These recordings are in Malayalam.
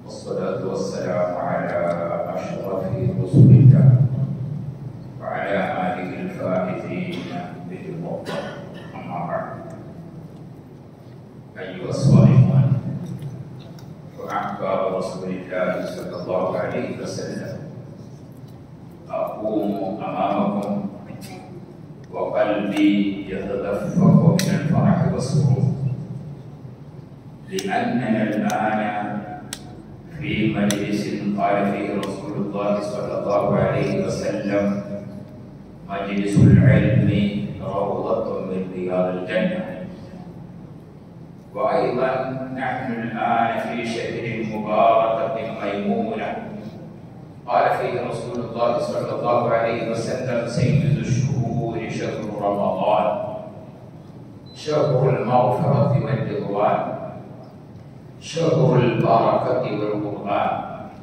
والصلاة والسلام على أشرف رسل الله وعلى آله الفائزين بالمرضى أما بعد أيها الصائمون وأحباب رسول الله صلى الله عليه وسلم أقوم أمامكم وقلبي يتدفق من الفرح والسرور لأننا الآن في مجلس قال فيه رسول الله صلى الله عليه وسلم مجلس العلم روضة من رياض الجنة وأيضا نحن الآن في شهر مباركة ميمونة قال فيه رسول الله صلى الله عليه وسلم سيد الشهور شهر رمضان شهر المغفرة والرضوان شهر البركة والقرآن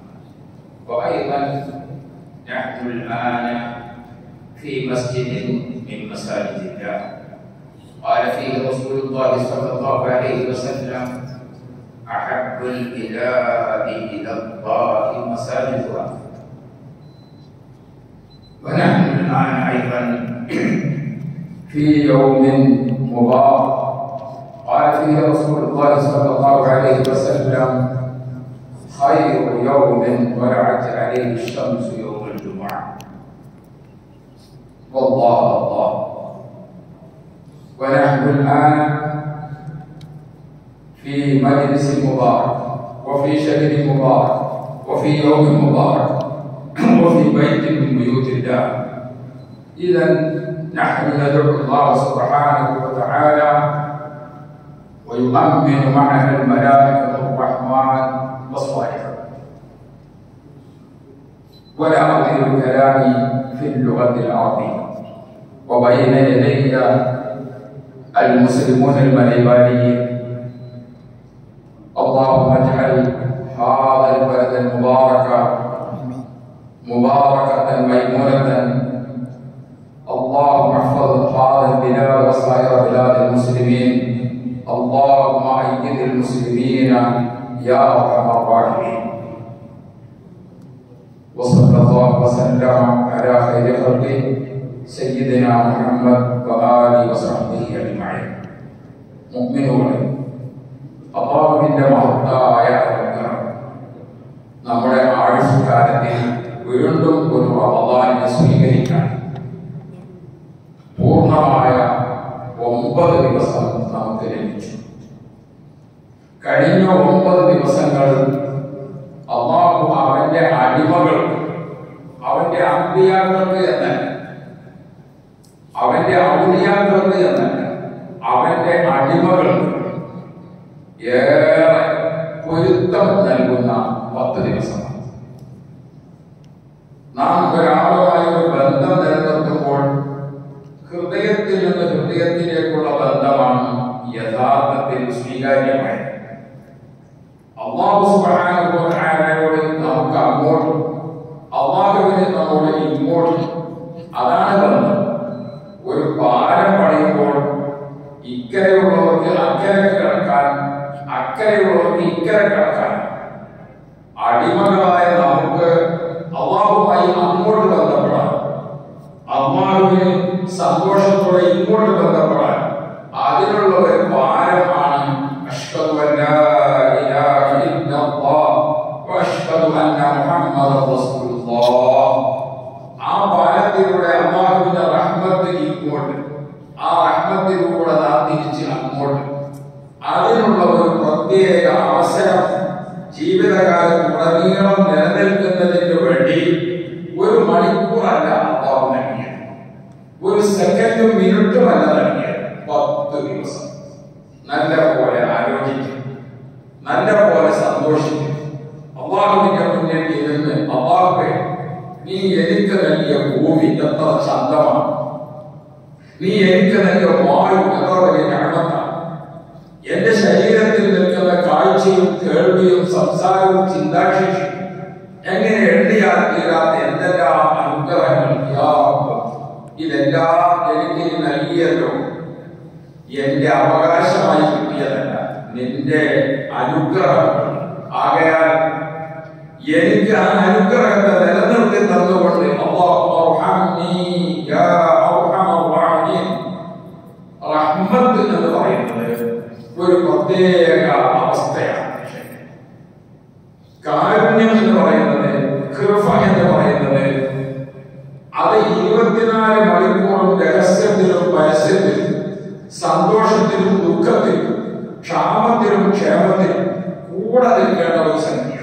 وأيضا نحن الآن في مسجد من مساجد الله قال فيه رسول الله صلى الله عليه وسلم أحب البلاد إلى الله مساجدها ونحن الآن أيضا في يوم مبارك قال فيه رسول الله صلى الله عليه وسلم خير يوم طلعت عليه الشمس يوم الجمعة والله الله ونحن الآن في مجلس مبارك وفي شهر مبارك وفي يوم مبارك وفي بيت من بيوت الله إذا نحن ندعو الله سبحانه وتعالى ويؤمن معنا الملائكة الرحمن والصالحون ولا أطيل كلامي في اللغة العربية وبين يدي المسلمون المليبانيين اللهم اجعل هذا البلد المبارك مباركة ميمونة اللهم احفظ هذا البلاد وسائر بلاد المسلمين اللهم أيد المسلمين يا أرحم الراحمين وصلى الله وسلم على خير خلقه سيدنا محمد وآله وصحبه أجمعين മുഅ്മിനൂകളെ അള്ളാഹുവിന്റെ മഹത്തായ അനുഗ്രഹം നമ്മുടെ ആയുഷ്കാലത്തിൽ വീണ്ടും ഒരു റമദാനിനെ സ്വീകരിക്കാൻ പൂർണ്ണമായ ഒമ്പത് ദിവസം നമുക്ക് ലഭിച്ചു കഴിഞ്ഞ ഒമ്പത് ദിവസങ്ങൾ അള്ളാഹു അവന്റെ അടിമകൾക്ക് അവന്റെ അമ്പിയാക്കൾക്ക് എന്നല്ല അവന്റെ ഔലിയാക്കൾക്ക് എന്നല്ല അവന്റെ അടിമകൾക്ക് ഏറെ പൊരുത്തം നൽകുന്ന പത്ത് ദിവസമാണ് നാം ഒരാളുമായി ഒരു ബന്ധം നിലനിർത്തുമ്പോൾ ഹൃദയത്തിൽ നിന്ന് ഹൃദയത്തിലേക്കുള്ള ബന്ധമാണ് യഥാർത്ഥത്തിൽ സ്വീകാര്യമായത് അള്ളാഹു സുബ്ഹാനഹുവതആലയോട് നമുക്ക് അങ്ങോട്ടും അള്ളാഹുവിന് നമ്മോട് ഇങ്ങോട്ടും അതാണ് ബന്ധം ഒരു പാലം പണിയുമ്പോൾ ഇക്കരെയുള്ളവർക്ക് അക്കരെ കിടക്കാൻ അക്കരെയുള്ളവർക്ക് ഇക്കരെ കിടക്കാൻ അടിമകളായ നമുക്ക് അള്ളാഹുമായി അങ്ങോട്ട് ബന്ധപ്പെടാം അള്ളാഹുവിന് സന്തോഷത്തോടെ ഇങ്ങോട്ട് ബന്ധപ്പെടാൻ അതിനുള്ള ഒരു പാലമാണ് അഷ്ഹദു അല്ലാ ഇലാഹ ഇല്ലല്ലാഹ് വഅഷ്ഹദു അന്ന മുഹമ്മദൻ റസൂലുള്ളാഹ് ആ പാലത്തിലൂടെ അള്ളാഹുവിന്റെ റഹ്മത്ത് ഇങ്ങോട്ട് ആ റഹ്മത്തിലൂടെ നാം തിരിച്ച് അങ്ങോട്ട് അതിനുള്ള ഒരു പ്രത്യേക അവസരം ജീവിതകാലം ഉടനീളം നിലനിൽക്കുന്നതിന് വേണ്ടി ഒരു മണിക്കൂറല്ല അള്ളാഹു നൽകിയത് ഒരു സെക്കൻഡും മിനിറ്റും അല്ല നൽകിയത് പത്ത് ദിവസം നല്ല പോലെ ആലോചിക്കും നല്ല പോലെ സന്തോഷിക്കും അള്ളാഹുവിന്റെ മുന്നിൽ ഇരുന്ന് അള്ളാഹുവെ നീ എനിക്ക് നൽകിയ ഭൂമി എത്ര ശാന്തമാണ് നീ എനിക്ക് നൽകിയ വായു എത്ര വലിയ ഞാമത്താണ് എന്റെ ശരീരത്തിൽ നിൽക്കുന്ന കാഴ്ചയും കേൾവിയും സംസാരവും ചിന്താശേഷിയും എങ്ങനെ എണ്ണിയാൽ തീരാത്ത എന്തെല്ലാം അനുഗ്രഹങ്ങൾ യാ റബ്ബ്. ഇതെല്ലാം എനിക്ക് നീ നൽകിയല്ലോ എന്റെ അവകാശമായി കിട്ടിയതല്ല നിന്റെ അനുഗ്രഹം ആകയാൽ എനിക്ക് ആ അനുഗ്രഹത്തെ നിലനിർത്തി തന്നുകൊണ്ട് അല്ലാഹു അർഹംനി യാ അർഹമർ റഹീം റഹ്മത്ത് എന്ന് പറയുന്നത് ഒരു പ്രത്യേക അവസ്ഥയാണ് കാരുണ്യം എന്ന് പറയുന്നത് കൃപ എന്ന് പറയുന്നത് അത് ഇരുപത്തിനാല് മണിക്കൂറും രഹസ്യത്തിലും പരസ്യത്തിലും സന്തോഷത്തിലും ദുഃഖത്തിലും ക്ഷാമത്തിലും ക്ഷേമത്തിലും കൂടെ നിൽക്കേണ്ട ഒരു സംഖ്യയാണ്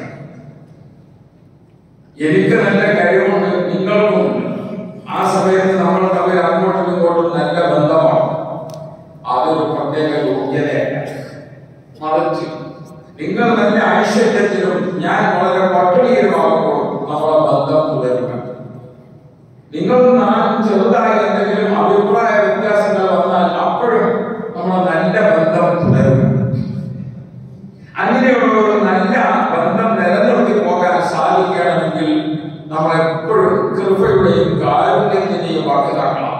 എനിക്ക് നല്ല കഴിവുണ്ട് നിങ്ങൾക്കുമുണ്ട് ആ സമയത്ത് നമ്മൾ തമ്മിൽ അങ്ങോട്ടും ഇങ്ങോട്ടും നല്ല ബന്ധമാണ് അതൊരു പ്രത്യേക യോഗ്യതയല്ല മറിച്ച് നിങ്ങൾ നല്ല ഐശ്വര്യത്തിലും ഞാൻ വളരെ പട്ടിണിയിലുമാകുമ്പോൾ നമ്മളെ ബന്ധം തുടരുക നിങ്ങൾ നാം ചെറുതായി എന്തെങ്കിലും അഭിപ്രായ വ്യത്യാസങ്ങൾ വന്നാൽ അപ്പോഴും നമ്മളെ നല്ല ബന്ധം തുടരുക അങ്ങനെയുള്ള ഒരു നല്ല ബന്ധം നിലനിർത്തി പോകാൻ സാധിക്കണമെങ്കിൽ നമ്മൾ എപ്പോഴും കൃപയുടെയും കാരുണ്യത്തിന്റെയും വാക്കുതാക്കണം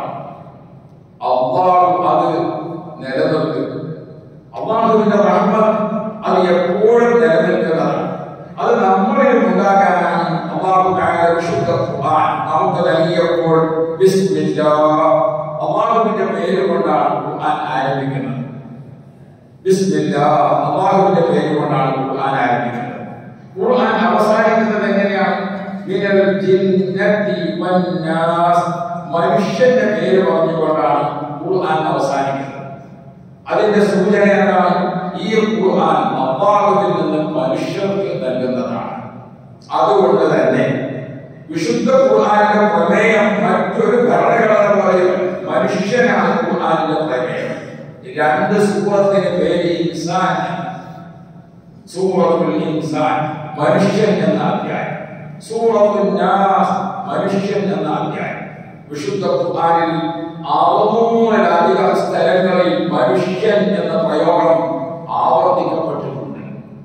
അള്ളാഹു അത് നിലനിർത്തും അള്ളാഹുവിന്റെ റഹ്മത്ത് അത് എപ്പോഴും നിലനിൽക്കുന്നതാണ് അത് നമ്മളിൽ ഉണ്ടാകാനാണ് അള്ളാഹു താഴെ വിശുദ്ധ ഖുർആൻ നമുക്ക് നൽകിയപ്പോൾ ബിസ്മില്ലാ അള്ളാഹുവിന്റെ പേര് കൊണ്ടാണ് ഖുർആൻ ആരംഭിക്കുന്നത് ബിസ്മില്ലാ അള്ളാഹുവിന്റെ പേര് കൊണ്ടാണ് ഖുർആൻ ആരംഭിക്കുന്നത് ഖുർആൻ അവസാനിക്കുന്നത് എങ്ങനെയാണ് മിനൽ ജിന്നത്തി വന്നാസ് മനുഷ്യന്റെ പേര് പറഞ്ഞുകൊണ്ടാണ് ഖുർആൻ അവസാനിക്കുന്നത് അതിന്റെ സൂചന എന്താണ് ഈ ഖുർആൻ അള്ളാഹുവിൽ നിന്ന് മനുഷ്യർക്ക് നൽകുന്നതാണ് അതുകൊണ്ട് തന്നെ വിശുദ്ധ ഖുർആനിന്റെ പ്രമേയം മറ്റൊരു ഭരണഘടന പറയും മനുഷ്യനാണ് ഖുർആനിന്റെ പ്രമേയം രണ്ട് സൂറത്തിന് പേര് ഇൻസാൻ സൂറത്തുൽ ഇൻസാൻ മനുഷ്യൻ എന്ന അധ്യായം സൂറത്തുൽ നാസ് മനുഷ്യൻ എന്ന അധ്യായം വിശുദ്ധ ഖുർആനിൽ അറുന്നൂറിലധികം സ്ഥലങ്ങളിൽ മനുഷ്യൻ എന്ന പ്രയോഗം ആവർത്തിക്കപ്പെട്ടിട്ടുണ്ട്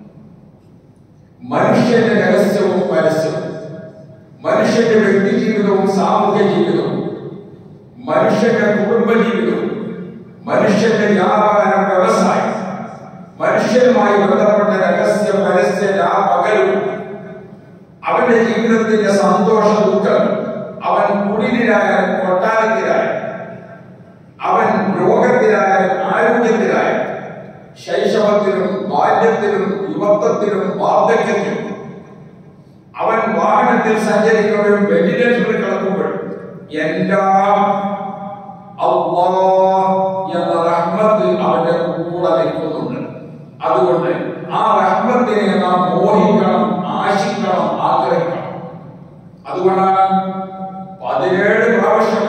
മനുഷ്യന്റെ രഹസ്യവും പരസ്യവും മനുഷ്യന്റെ വ്യക്തി ജീവിതവും സാമൂഹ്യ ജീവിതവും മനുഷ്യന്റെ കുടുംബ ജീവിതവും മനുഷ്യന്റെ വ്യാപാര വ്യവസായം മനുഷ്യനുമായി ബന്ധപ്പെട്ട രഹസ്യ പരസ്യ പകലും അവന്റെ ജീവിതത്തിന്റെ സന്തോഷ ദുഃഖം അവൻ കുടിലായാലും കൊട്ടാരത്തിലായാലും അവൻ രോഗത്തിലായാലും ആരോഗ്യത്തിലായാലും ശൈശവത്തിലും ബാല്യത്തിലും യുവത്വത്തിലും വാർദ്ധക്യത്തിലും അവൻ വാഹനത്തിൽ സഞ്ചരിക്കുമ്പോഴും വെന്റിലേറ്ററിൽ കിടക്കുമ്പോഴും എല്ലാം അള്ളാ എന്ന റഹ്മത്ത് അവന്റെ കൂടെ നിൽക്കുന്നുണ്ട് അതുകൊണ്ട് ആ റഹ്മത്തിനെ നാം മോഹിക്കണം ആശിക്കണം ആഗ്രഹിക്കണം അതുകൊണ്ടാണ് പതിനേഴ് പ്രാവശ്യം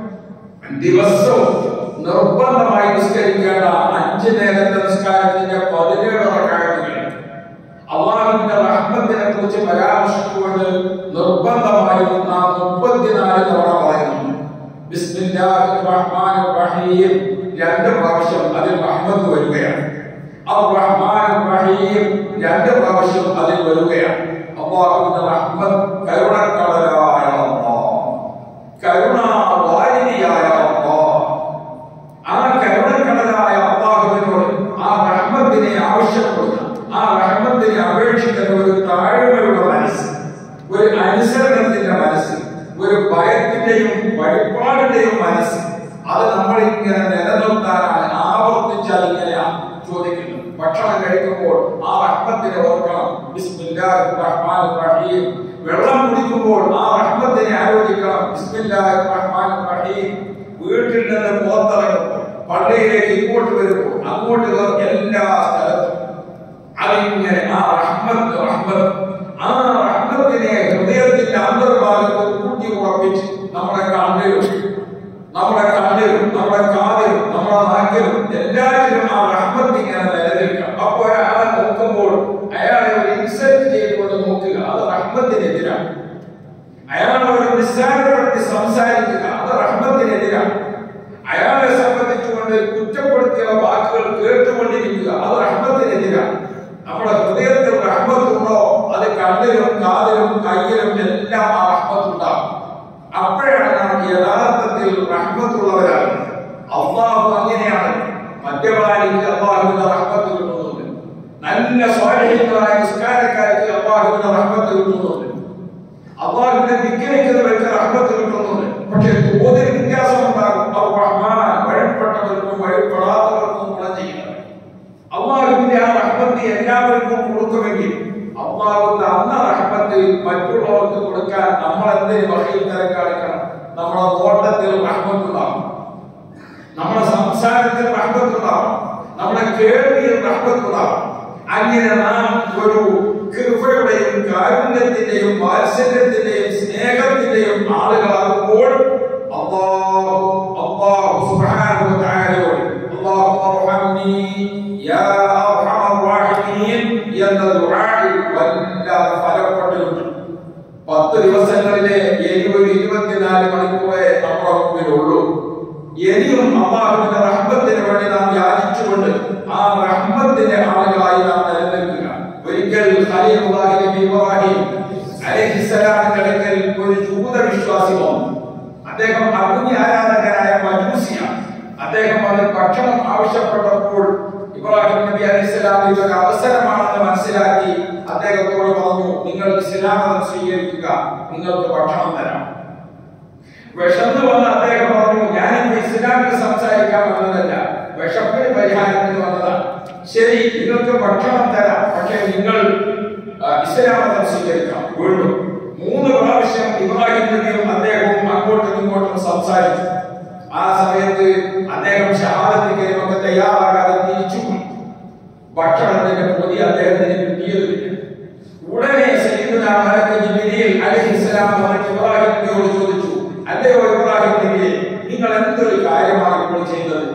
ദിവസവും നിർബന്ധമായി നിസ്കരിക്കേണ്ട അഞ്ച് നേരത്തെ നിസ്കാരത്തിന്റെ പതിനേഴ് റക്കായത്തുകൾ അള്ളാഹുവിന്റെ റഹ്മത്തിനെ കുറിച്ച് പരാമർശിച്ചുകൊണ്ട് നിർബന്ധമായും നാം മുപ്പത്തിനാല് തവണ പറയുന്നു ബിസ്മില്ലാഹിർ റഹ്മാനിർ റഹീം രണ്ട് പ്രാവശ്യം അതിൽ റഹ്മത്ത് വരികയാണ് അർ-റഹ്മാനിർ റഹീം രണ്ട് പ്രാവശ്യം അതിൽ വരികയാണ് അള്ളാഹുവിന്റെ റഹ്മത്ത് കരുണക്കടലായ അല്ലാഹ് കരുണാവാരിണിയായ അല്ലാഹ് ആ കരുണക്കടലായ അള്ളാഹുവിനോട് ആ റഹ്മത്തിനെ ആവശ്യപ്പെടുന്ന ആ റഹ്മത്തിനെ അപേക്ഷിക്കുന്ന ഒരു താഴ്മയുടെ മനസ്സ് ഒരു അനുസരണത്തിന്റെ മനസ്സ് ഒരു ഭയത്തിന്റെയും വഴിപാടിന്റെയും മനസ്സ് അത് നമ്മൾ ഇങ്ങനെ നിലനിർത്താനാണ് ആവർത്തിച്ചാൽ ഇങ്ങനെയാ ചോദിക്കുന്നത് ഭക്ഷണം കഴിക്കുമ്പോൾ ആ റഹ്മത്തിനെ ഓർക്കണം ബിസ്മില്ലാഹിർ റഹ്മാനിർ റഹീം വെള്ളം കുടിക്കുമ്പോൾ ആ റഹ്മത്തിനെ ആലോചിക്കണം ബിസ്മില്ലാഹിർ റഹ്മാനിർ റഹീം വീട്ടിൽ നിന്ന് പുറത്തിറങ്ങുമ്പോൾ പള്ളിയിലേക്ക് ഇങ്ങോട്ട് വരുമ്പോൾ അങ്ങോട്ട് കയറി എല്ലാ സ്ഥലത്തും അതിങ്ങനെ ആ റഹ്മത്ത് റഹ്മത്ത് ആ റഹ്മത്തിനെ ഹൃദയത്തിന്റെ അന്തർഭാഗത്ത് കൂട്ടി ഉറപ്പിച്ച് നമ്മുടെ കണ്ണിലും നമ്മുടെ കണ്ണിലും നമ്മുടെ കാതിലും നമ്മുടെ നാക്കിലും എല്ലാറ്റിലും ആ റഹ്മത്ത് ഇങ്ങനെ നിലനിൽക്കണം അപ്പോൾ ഒരാളെ നോക്കുമ്പോൾ അയാളെ ഒരു ഇൻസൾട്ട് ചെയ്തുകൊണ്ട് നോക്കുക അത് റഹ്മത്തിനെതിരാണ് അയാളെ ഒരു നിസ്സാരപ്പെടുത്തി സംസാരിക്കുക അത് റഹ്മത്തിനെതിരാണ് അയാളെ സംബന്ധിച്ചുകൊണ്ട് കുറ്റപ്പെടുത്തിയുള്ള വാക്കുകൾ കേട്ടുകൊണ്ടിരിക്കുക അത് റഹ്മത്തിനെതിരാണ് നമ്മുടെ ഹൃദയത്തിൽ റഹ്മത്തുണ്ടോ അത് കണ്ണിലും കാതിലും കയ്യിലും എല്ലാം ആ റഹ്മത്തുണ്ടാകും അപ്പോഴാണ് നാം യഥാർത്ഥത്തിൽ റഹ്മത്തുള്ളവരാണ് അള്ളാഹു അങ്ങനെയാണ് മദ്യപാനിക്ക് അള്ളാഹുവിന്റെ റഹ്മത്ത് കിട്ടുന്നുണ്ട് നല്ല നല്ല സ്വാധീനങ്ങളായ നിസ്കാരക്കാർക്ക് അള്ളാഹുവിന്റെ റഹ്മത്ത് കിട്ടുന്നുണ്ട് അള്ളാഹുവിനെ ധിക്കരിക്കുന്നവർക്ക് റഹ്മത്ത് കിട്ടുന്നുണ്ട് പക്ഷെ തോതിൽ വ്യത്യാസം ഉണ്ടാകും അവർ റഹ്മാൻ വഴിപ്പെട്ടവർക്കും വഴിപ്പെടാത്തവർക്കും ഗുണം ചെയ്യുന്നത് അള്ളാഹുവിന്റെ ആ റഹ്മത്ത് എല്ലാവർക്കും കൊടുക്കുമെങ്കിൽ അള്ളാഹു തന്ന റഹ്മത്ത് മറ്റുള്ളവർക്ക് കൊടുക്കാൻ നമ്മൾ എന്തിന് വകയിൽ തരം കാണിക്കണം നമ്മുടെ നോട്ടത്തിൽ റഹ്മത്തുണ്ടാവും നമ്മുടെ സംസാരത്തിൽ റഹ്മത്തുണ്ടാവും നമ്മുടെ കേൾവിയിൽ റഹ്മത്തുണ്ടാവും അങ്ങനെ നാം ഒരു കൃപയുടെയും കാരുണ്യത്തിന്റെയും വാത്സല്യത്തിന്റെയും സ്നേഹത്തിന്റെയും ആളുകളാകുമ്പോൾ അല്ലാഹു അല്ലാഹു സുബ്ഹാനഹു വ തആലയോട് അല്ലാഹുമ്മ റഹംനി യാ അർഹമർ റഹീമീൻ എന്ന ദുആയിൽ വല്ലാതെ ഫലപ്പെട്ടിട്ടുണ്ട് പത്ത് ദിവസങ്ങളിലെ ഇരുപത് ഇരുപത്തിനാല് മണിക്കൂറേ നമ്മുടെ മുമ്പിലുള്ളൂ ഇനിയും അള്ളാഹുവിന്റെ റഹ്മത്തിന് വേണ്ടി നാം യാചിച്ചുകൊണ്ട് ആ റഹ്മത്തിന്റെ ആളുകളായി നാം നിലനിൽക്കുക ഒരിക്കൽ ഖലീലുള്ളാഹി നബി ഇബ്രാഹിം അലൈഹിസ്സലാമിന്റെ അടുക്കൽ ഒരു ജൂത വിശ്വാസി വന്നു അദ്ദേഹം അഗ്നി ആരാധകനായ മജൂസിയാണ് അദ്ദേഹം അത് ഭക്ഷണം ആവശ്യപ്പെട്ടപ്പോൾ ഇബ്രാഹിം നബി അലൈഹിസ്സലാം ഇതൊരു അവസരമാണെന്ന് മനസ്സിലാക്കി അദ്ദേഹത്തോട് പറഞ്ഞു നിങ്ങൾ ഇസ്ലാം മതം സ്വീകരിക്കുക നിങ്ങൾക്ക് ഭക്ഷണം തരാം വിഷന്ന് വന്ന അദ്ദേഹം പറഞ്ഞു ഞാനിപ്പോ ഇസ്ലാമിൽ സംസാരിക്കാൻ വന്നതല്ല വിഷപ്പിന് പരിഹാരത്തിന് വന്നതാണ് ശരി നിങ്ങൾക്ക് ഭക്ഷണം തരാം പക്ഷെ നിങ്ങൾ ആ, ഇസ്ലാം മതം സ്വീകരിക്കാം വീണ്ടും മൂന്ന് പ്രാവശ്യം ഇബ്രാഹിം നബിയും അദ്ദേഹവും അങ്ങോട്ടും ഇങ്ങോട്ടും സംസാരിച്ചു ആ സമയത്ത് അദ്ദേഹം ഷഹാദത്ത് കരിമൊക്കെ തയ്യാറാകാതെ തിരിച്ചുപോയി ഭക്ഷണത്തിന്റെ പൊതി അദ്ദേഹത്തിന് കിട്ടിയതുമില്ല ഉടനെ സയ്യിദുന മലക്ക് ജിബ്രീൽ അലൈഹിസ്സലാം വന്ന് ഇബ്രാഹിം നബിയോട് ചോദിച്ചു അല്ലയോ ഇബ്രാഹിം നബിയെ നിങ്ങൾ എന്തൊരു കാര്യമാണ് ഇപ്പോൾ ചെയ്തത്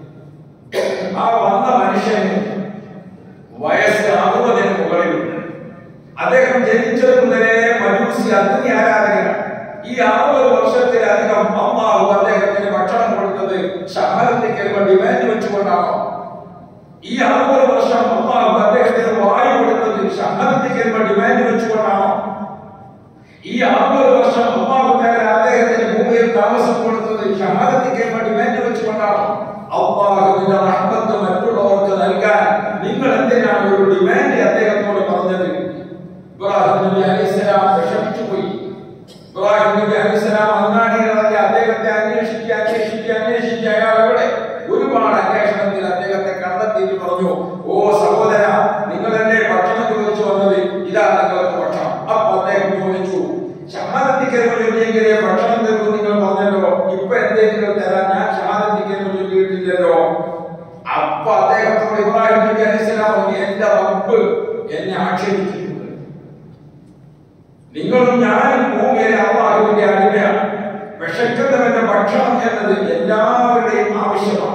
ആ വന്ന മനുഷ്യന് വയസ്സ് അറുപതിന് മുകളിലുണ്ട് അദ്ദേഹം ജനിച്ചത് മുതലേ മജൂസി അഗ്നി ആരാധകനാണ് ഈ അറുപത് വർഷത്തിലധികം അമ്മാവ് അദ്ദേഹത്തിന് ഭക്ഷണം കൊടുത്തത് ശഹരത്തിക്ക് ഡിമാൻഡ് വെച്ചുകൊണ്ടാണോ ഈ അറുപത് വർഷം അള്ളാഹു അദ്ദേഹത്തിന് വായു കൊടുത്തത് ശഹരത്തിക്ക് ഡിമാൻഡ് വെച്ചുകൊണ്ടാണോ ഈ അറുപത് വർഷം അള്ളാഹു തആല അദ്ദേഹത്തിന് ഭൂമിയിൽ താമസം കൊടുത്തത് ഷഹാദത്തിക്ക് ഡിമാൻഡ് വെച്ചുകൊണ്ടാണോ അള്ളാഹുവിന്റെ റഹ്മത്ത് മറ്റുള്ളവർക്ക് നൽകാൻ നിങ്ങൾ എന്തിനാണ് ഒരു ഡിമാൻഡ് അദ്ദേഹത്തോട് പറഞ്ഞത് ഇബ്രാഹിം നബി അലൈഹിസ്സലാം വിഷമിച്ചു പോയി ഇബ്രാഹിം നബി അലൈഹിസ്സലാം അങ്ങാടിയിലിറങ്ങി അദ്ദേഹത്തെ അന്വേഷിക്കുക അന്വേഷിക്കുക അന്വേഷിക്കുക അയാൾ എവിടെ ഒരുപാട് അന്വേഷണത്തിൽ അദ്ദേഹത്തെ കണ്ടെത്തിയിട്ട് പറഞ്ഞു ഓ സഹോദര നിങ്ങൾ എന്നെ ഭക്ഷണം ചോദിച്ചു വന്നത് ഇതാ നിങ്ങൾക്ക് ഭക്ഷണം അപ്പൊ അദ്ദേഹം ചോദിച്ചു ഷഹാദത്തിക്കരുമ ചൊല്ലിയെങ്കിലേ ഭക്ഷണം തരൂ നിങ്ങൾ പറഞ്ഞല്ലോ ഇപ്പൊ എന്തെങ്കിലും തരാൻ ഞാൻ ഷഹാദത്തിക്കരുമ ചൊല്ലിയിട്ടില്ലല്ലോ അപ്പൊ അദ്ദേഹത്തോട് ഇബ്രാഹിം നബി അലൈഹിസ്സലാം പറഞ്ഞു എന്റെ റബ്ബ് എന്നെ ആക്ഷേപിച്ചിട്ടുണ്ട് നിങ്ങളും ഞാനും ഭൂമിയിലെ അള്ളാഹുവിന്റെ അടിമയാണ് വിഷക്കുന്നവന്റെ ഭക്ഷണം എന്നത് എല്ലാവരുടെയും ആവശ്യമാണ്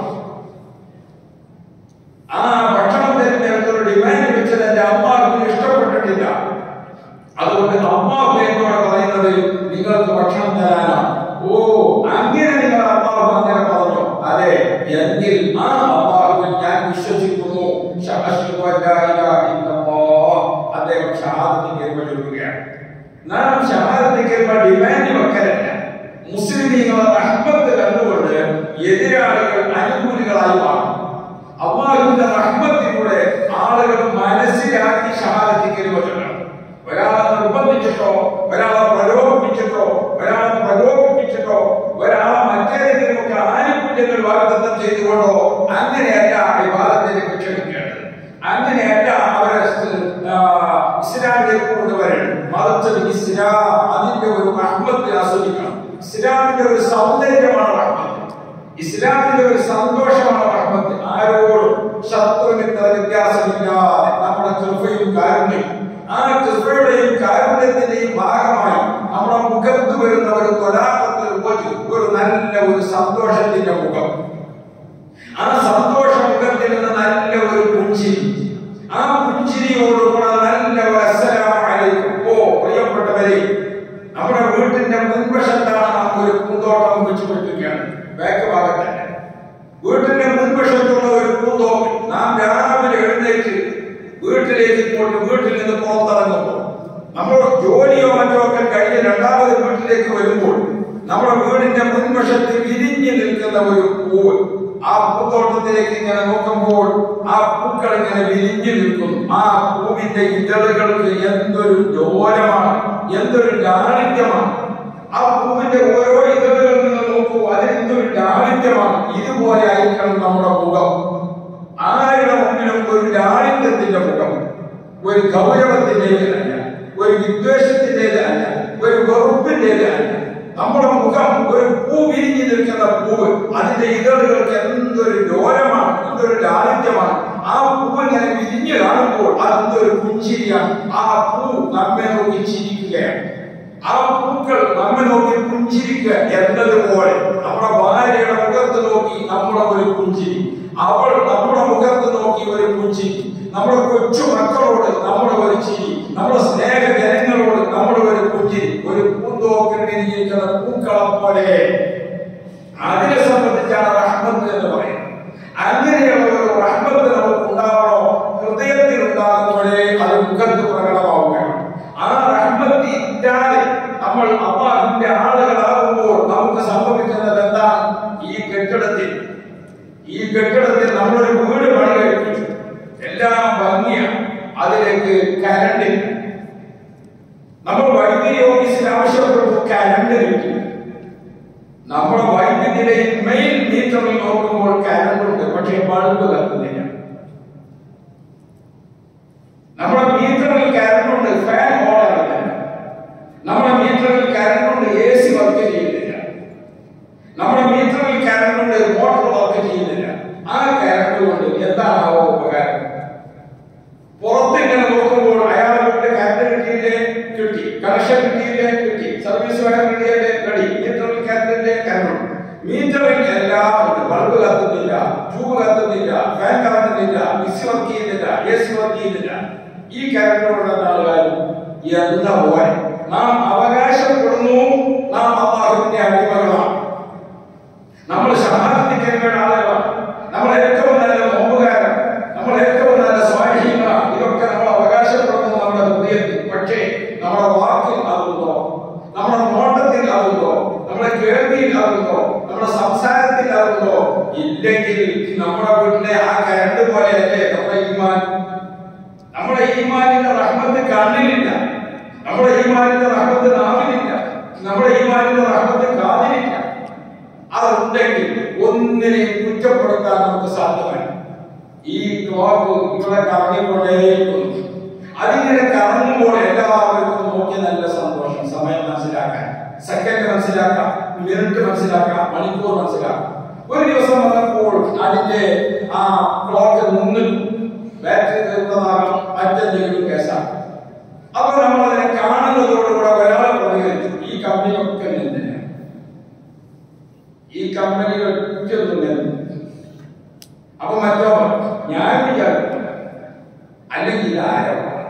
ആ ഭക്ഷണം തരുന്നവർക്കൊരു ഡിമാൻഡ് വെച്ചത് എന്റെ അമ്മാവിന് ഇഷ്ടപ്പെട്ടിട്ടില്ല അതുകൊണ്ട് അമ്മാവ് എന്നോട് പറയുന്നത് നിങ്ങൾക്ക് ഭക്ഷണം തരാനാണ് ഓ അങ്ങനെ നിങ്ങൾ അമ്മാവ് അങ്ങനെ പറഞ്ഞു അതെ എങ്കിൽ ആ അമ്മാവിൽ ഞാൻ വിശ്വസിക്കുന്നു ശഹശ്വതു അല്ലാ ഇലാഹ ഇല്ലല്ലാഹ്. അദ്ദേഹം ഷഹാദത്തിന്റെ ചൊല്ലുകയാണ് നാം ഷഹാദത്തിന്റെ ഡിമാൻഡ് വെക്കലല്ല മുസ്ലിമീങ്ങളെ റഹ്മത്ത് കണ്ടുകൊണ്ട് എതിരാളികൾ അനുകൂലികളായി മാറും അള്ളാഹുവിന്റെ റഹ്മത്തിലൂടെ ആളുകൾ മനസ്സിലാക്കി ഷഹാദത്തിക്കൽ ചൊല്ലണം ഒരാളെ നിർബന്ധിച്ചിട്ടോ ഒരാളെ പ്രലോഭിപ്പിച്ചിട്ടോ ഒരാളെ പ്രകോപിപ്പിച്ചിട്ടോ ഒരാളെ മറ്റേതെങ്കിലുമൊക്കെ ആനുകൂല്യങ്ങൾ വാഗ്ദത്തം ചെയ്തുകൊണ്ടോ അങ്ങനെയല്ല വിവാദത്തിലേക്ക് ക്ഷണിക്കേണ്ടത് അങ്ങനെയല്ല അവരെ സ്- ആ, ഇസ്ലാമിലേക്ക് കൊണ്ടുവരണം മറിച്ച് ഇസ്ലാം അതിന്റെ ഒരു റഹ്മത്ത് ആസ്വദിക്കണം ഇസ്ലാമിന്റെ ഒരു സൗന്ദര്യമാണ് റഹ്മത്ത് ഇസ്ലാമിന്റെ ഒരു സന്തോഷമാണ് റഹ്മത്ത് ആരോടും ശത്രുമിത്ര വ്യത്യാസമില്ലാതെ നമ്മുടെ കൃപയും കാരുണ്യം ആ കൃപയുടെയും കാരുണ്യത്തിന്റെയും ഭാഗമായി നമ്മുടെ മുഖത്ത് വരുന്ന ഒരു തൊലാപത്തിൽ ഒരു നല്ല ഒരു സന്തോഷത്തിന്റെ മുഖം ആ സന്തോഷ മുഖത്തിൽ നിന്ന് നല്ല ഒരു പുഞ്ചിരി ആ പുഞ്ചിരിയോടുകൂടെ നല്ല ഒരു അസ്സലാമു അലൈക്കും ഓ പ്രിയപ്പെട്ടവരെ നമ്മുടെ വീട്ടിന്റെ മുൻവശത്താണ് നാം ഒരു പൂന്തോട്ടം വെച്ച് പിടിപ്പിക്കുകയാണ് ബാക്ക് ഭാഗത്തല്ല വീട്ടിന്റെ മുൻവശത്തുള്ള ഒരു പൂന്തോട്ടം നാം രാവിലെ എഴുന്നേറ്റ് വീട്ടിലേക്ക് ഇങ്ങോട്ട് വീട്ടിൽ നിന്ന് പുറത്തിറങ്ങുമ്പോൾ നമ്മൾ ജോലിയോ മറ്റോ ഒക്കെ കഴിഞ്ഞ് രണ്ടാമത് വീട്ടിലേക്ക് വരുമ്പോൾ നമ്മുടെ വീടിന്റെ മുൻവശത്ത് വിരിഞ്ഞു നിൽക്കുന്ന ഒരു പൂവ് ആ പൂത്തോട്ടത്തിലേക്ക് ഇങ്ങനെ നോക്കുമ്പോൾ ആ പൂക്കൾ ഇങ്ങനെ വിരിഞ്ഞു നിൽക്കുന്നു ആ പൂവിന്റെ ഇതളുകൾക്ക് എന്തൊരു ജോരമാണ് എന്തൊരു ലാളിത്യമാണ് ആ പൂവിന്റെ ഓരോ ഇതളുകളിൽ നിന്ന് നോക്കൂ അതിനെന്തൊരു ലാളിത്യമാണ് ഇതുപോലെ ആയിരിക്കണം നമ്മുടെ മുഖം ആരുടെ മുമ്പിലും ഒരു ലാളിത്യത്തിന്റെ മുഖം ഒരു ഗൗരവത്തിന്റേത് അല്ല ഒരു വിദ്വേഷത്തിന്റേത് അല്ല ഒരു വെറുപ്പിന്റേത് അല്ല നമ്മുടെ മുഖം ഒരു പൂ വിരിഞ്ഞു നിൽക്കുന്ന പൂവ് അതിന്റെ ഇതളുകൾക്ക് എന്തൊരു ലോലമാണ് എന്തൊരു ലാളിത്യമാണ് ആ പൂവ് ഇങ്ങനെ വിരിഞ്ഞു കാണുമ്പോൾ അതെന്തൊരു പുഞ്ചിരിയാണ് ആ പൂ നമ്മെ നോക്കി ചിരിക്കുകയാണ് ആ പൂക്കൾ നമ്മെ നോക്കി പുഞ്ചിരിക്കുക എന്നതുപോലെ നമ്മുടെ ഭാര്യയുടെ മുഖത്ത് നോക്കി നമ്മുടെ ഒരു പുഞ്ചിരി അവൾ നമ്മുടെ മുഖത്ത് നോക്കി ഒരു പുഞ്ചിരി നമ്മുടെ കൊച്ചു മക്കളോട് നമ്മുടെ ഒരു ചിരി നമ്മുടെ സ്നേഹ ജനങ്ങളോട് നമ്മുടെ ഒരു പുഞ്ചിരി ഒരു പൂന്തോക്കിൽ വിരിഞ്ഞിരിക്കുന്ന പൂക്കളം പോലെ അതിനെ സംബന്ധിച്ചാണ് റഹ്മത്ത് എന്ന് പറയുന്നത് അങ്ങനെയുള്ള ഒരു റഹ്മത്ത് നമുക്ക് ഉണ്ടാവണോ ഹൃദയത്തിൽ ഉണ്ടാകുമ്പോഴേ അത് മുഖത്ത് പ്രകടമാവുകയാണ് ആ റഹ്മത്ത് ഇല്ലാതെ നമ്മൾ അള്ളാഹുവിന്റെ ആളുകളാകുമ്പോൾ നമുക്ക് സംഭവിക്കുന്നത് എന്താണ് ഈ കെട്ടിടത്തിൽ ഈ കെട്ടിടത്തിൽ നമ്മളൊരു വീട് പണി കഴിപ്പിച്ചു എല്ലാം ഭംഗിയാണ് അതിലേക്ക് കരണ്ട് ഇല്ല. നമ്മൾ വൈദ്യുതി ഓഫീസിൽ ആവശ്യപ്പെട്ടു കരണ്ട് കിട്ടി നമ്മുടെ വൈദ്യുതിയുടെ മെയിൻ മീറ്ററിൽ നോക്കുമ്പോൾ കരണ്ട് ഉണ്ട് പക്ഷേ ബൾബ് കത്തുന്നില്ല നമ്മുടെ മീറ്ററിൽ കരണ്ട് ഉണ്ട് ഫാൻ ഓടുന്നില്ല നമ്മുടെ മീറ്ററിൽ കരണ്ട് ഉണ്ട് എ സി വർക്ക് ചെയ്യുന്നില്ല നമ്മുടെ മീറ്ററിൽ കരണ്ട് ഉണ്ട് മോട്ടോർ വർക്ക് ചെയ്യുന്നില്ല ആ കരണ്ട് കൊണ്ട് എന്താണാവോ ഉപകാരം പുറത്തിങ്ങനെ നോക്കുമ്പോൾ അയാൾ വീട്ടിൽ കറണ്ട് കിട്ടിയില്ലേ കിട്ടി കണക്ഷൻ കിട്ടിയില്ലേ കിട്ടി സർവീസ് വയർ കിട്ടിയല്ലേ റെഡി മീറ്ററിൽ കറണ്ടിന്റെ കറണ്ട് മീറ്ററിൽ എല്ലാം ഉണ്ട് ബൾബ് കത്തുന്നില്ല ട്യൂബ് കത്തുന്നില്ല ഫാൻ കറങ്ങുന്നില്ല മിക്സി വർക്ക് ചെയ്യുന്നില്ല എ സി വർക്ക് ചെയ്യുന്നില്ല ഈ കറണ്ട് കൊണ്ട് എന്താണ് കാര്യം എന്താ പോലെ നാം അവകാശപ്പെടുന്നു നാം അള്ളാഹുവിന്റെ അടിമകളാണ് നമ്മൾ ഷഹാദത്തിക്കേണ്ട ആളുകളാണ് നമ്മൾ ഏറ്റവും നല്ല നോമ്പുകാരൻ നമ്മൾ ഏറ്റവും നല്ല സ്വാധീനങ്ങളാണ് ഇതൊക്കെ നമ്മൾ അവകാശപ്പെടുന്നു നമ്മുടെ ഹൃദയത്തിൽ പക്ഷേ നമ്മുടെ വാക്കിൽ അതുണ്ടോ നമ്മുടെ നോട്ടത്തിൽ അതുണ്ടോ നമ്മുടെ കേൾവിയിൽ അതുണ്ടോ നമ്മുടെ സംസാരത്തിൽ അതുണ്ടോ ഇല്ലെങ്കിൽ നമ്മുടെ വീട്ടിലെ ആ കരണ്ട് പോലെയല്ലേ നമ്മുടെ ഈമാൻ നമ്മുടെ ഈമാനിന്റെ റഹ്മത്ത് കണ്ണിലില്ല നമ്മുടെ ഈമാനിന്റെ റഹ്മത്ത് നാവിലില്ല നമ്മുടെ ഈമാനിന്റെ റഹ്മത്ത് കാതിലില്ല അതുണ്ടെങ്കിൽ ഒന്നിനെയും കുറ്റപ്പെടുത്താൻ നമുക്ക് സാധ്യമല്ല ഈ ക്ലോക്ക് ഇവിടെ കറങ്ങിക്കൊണ്ടേയിരിക്കുന്നു അതിങ്ങനെ കറങ്ങുമ്പോൾ എല്ലാവർക്കും നോക്കി നല്ല സന്തോഷം സമയം മനസ്സിലാക്കാൻ സെക്കൻഡ് മനസ്സിലാക്കാം മിനിറ്റ് മനസ്സിലാക്കാം മണിക്കൂർ മനസ്സിലാക്കാം ഒരു ദിവസം വന്നപ്പോൾ അതിന്റെ ആ ക്ലോക്ക് നിന്ന് ബാറ്ററി തീർന്നതാകാം മറ്റെന്തെങ്കിലും കേസാണ് അപ്പൊ നമ്മൾ അതിനെ കാണുന്നതോടുകൂടെ ഒരാൾ പ്രതികരിച്ചു ഈ കമ്പനിയൊക്കെ നിന്നില്ല ഈ കമ്പനികൾ ഒറ്റൊന്നും അപ്പൊ മറ്റോ ഞാൻ വിചാരിക്കും അല്ലെങ്കിൽ ആരോ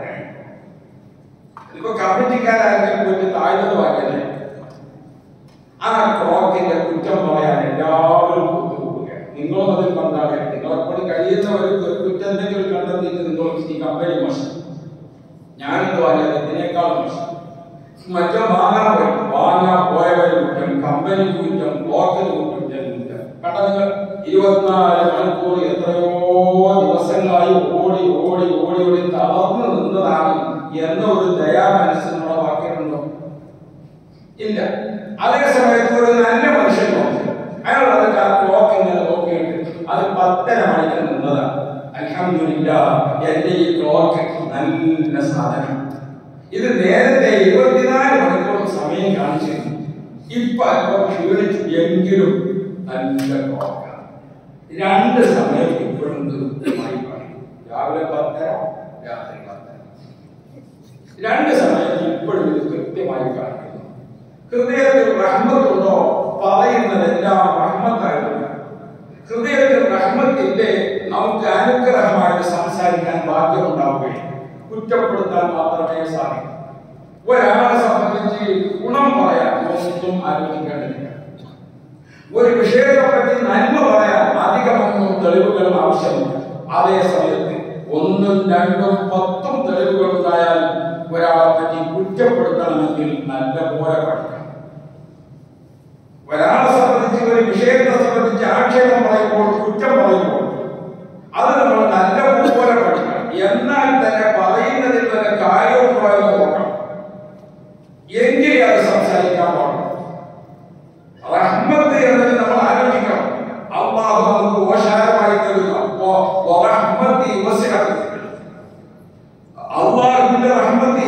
ഇപ്പൊ കമ്മിറ്റിക്കാരാരെങ്കിലും പോയിട്ട് താഴ്ന്നത് വാങ്ങിയത് ആ ക്ലോക്കിന്റെ കുറ്റം പറയാൻ എല്ലാവരും കൂട്ടുകൂടുകയാണ് നിങ്ങളും അതിൽ പങ്കാളിയാണ് നിങ്ങളെ കൊണ്ട് കഴിയുന്നവർക്ക് ഒരു കുറ്റം എന്തെങ്കിലും കണ്ടെത്തിയിട്ട് നിങ്ങൾ ഈ കമ്പനി മോശം ഞാനിത് വാങ്ങിയത് ഇതിനേക്കാൾ മോശം മറ്റോ വാങ്ങാൻ പോയി വാങ്ങാൻ പോയവര് കുറ്റം കമ്പനി കുറ്റം ലോക്കൽ കുറ്റം ജനകുറ്റം കണ്ട നിങ്ങൾ ഇരുപത്തിനാല് മണിക്കൂർ എത്രയോ ദിവസങ്ങളായി ഓടി ഓടി ഓടി ഓടി തളർന്നു നിന്നതാണ് എന്ന ഒരു ദയാ മനസ്സ് നമ്മുടെ വാക്കിലുണ്ടോ ഇല്ല അതേ സമയത്ത് ഒരു നല്ല മനുഷ്യൻ നോക്കി അയാൾ അതിന്റെ ആ ക്ലോക്ക് ഇങ്ങനെ നോക്കിയിട്ട് അത് പത്തര മണിക്ക് നിന്നതാണ് അൽഹംദുലില്ല എന്റെ ഈ ക്ലോക്ക് നല്ല സാധനം ഇത് നേരത്തെ ഇരുപത്തിനാല് മണിക്കൂർ സമയം കാണിച്ചിരുന്നു ഇപ്പൊ അല്പം ക്ഷീണിച്ചു എങ്കിലും നല്ല ക്ലോക്കാണ് രണ്ട് സമയം ഇപ്പോഴും കൃത്യമായി പറയും രാവിലെ പത്തര രാത്രി പത്തര രണ്ട് സമയത്ത് ഇപ്പോഴും ഇത് കൃത്യമായി കാണിക്കുന്നു ഹൃദയത്തിൽ റഹ്മത്തുണ്ടോ പറയുന്നതെല്ലാം റഹ്മത്തായിരുന്നു ഹൃദയത്തിൽ റഹ്മത്തിന്റെ നമുക്ക് അനുഗ്രഹമായിട്ട് സംസാരിക്കാൻ ഭാഗ്യമുണ്ടാവുകയും കുറ്റപ്പെടുത്താൻ മാത്രമേ സാധിക്കൂ ഒരാളെ സംബന്ധിച്ച് ഗുണം പറയാൻ ഒന്നും ആലോചിക്കേണ്ടതില്ല ഒരു വിഷയത്തെ പറ്റി നന്മ പറയാൻ അധികമൊന്നും തെളിവുകൾ ആവശ്യമില്ല അതേ സമയത്ത് ഒന്നും രണ്ടും പത്തും തെളിവുകൾ ഉണ്ടായാൽ ഒരാളെ പറ്റി കുറ്റപ്പെടുത്തണമെങ്കിൽ നല്ല പോലെ പഠിക്കണം ഒരാളെ സംബന്ധിച്ച് ഒരു വിഷയത്തെ സംബന്ധിച്ച് ആക്ഷേപം പറയുമ്പോൾ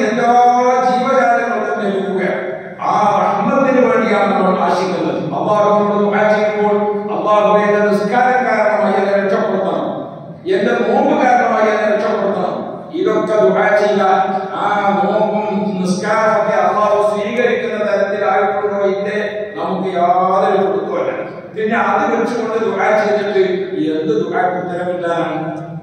എല്ലാ ജീവജാലങ്ങൾക്കും ലഭിക്കുകയാണ് ആ റഹ്മത്തിന് വേണ്ടിയാണ് നമ്മൾ ആശിക്കുന്നത് അള്ളാഹുവിനോട് ദുആ ചെയ്യുമ്പോൾ അള്ളാഹുവെ എന്റെ നിസ്കാരം കാരണമായി എന്നെ രക്ഷപ്പെടുത്തണം എന്റെ നോമ്പ് കാരണമായി എന്നെ രക്ഷപ്പെടുത്തണം ഇതൊക്കെ ദുആ ചെയ്യാൻ ആ നോമ്പും നിസ്കാരമൊക്കെ അള്ളാഹു സ്വീകരിക്കുന്ന തരത്തിലായിട്ടുണ്ടോ ഇല്ലേ നമുക്ക് യാതൊരു കൊടുക്കുമല്ല പിന്നെ അത് വെച്ചുകൊണ്ട് ദുആ ചെയ്തിട്ട് എന്ത് ദുആക്ക് ഉത്തരമില്ലാനാണ്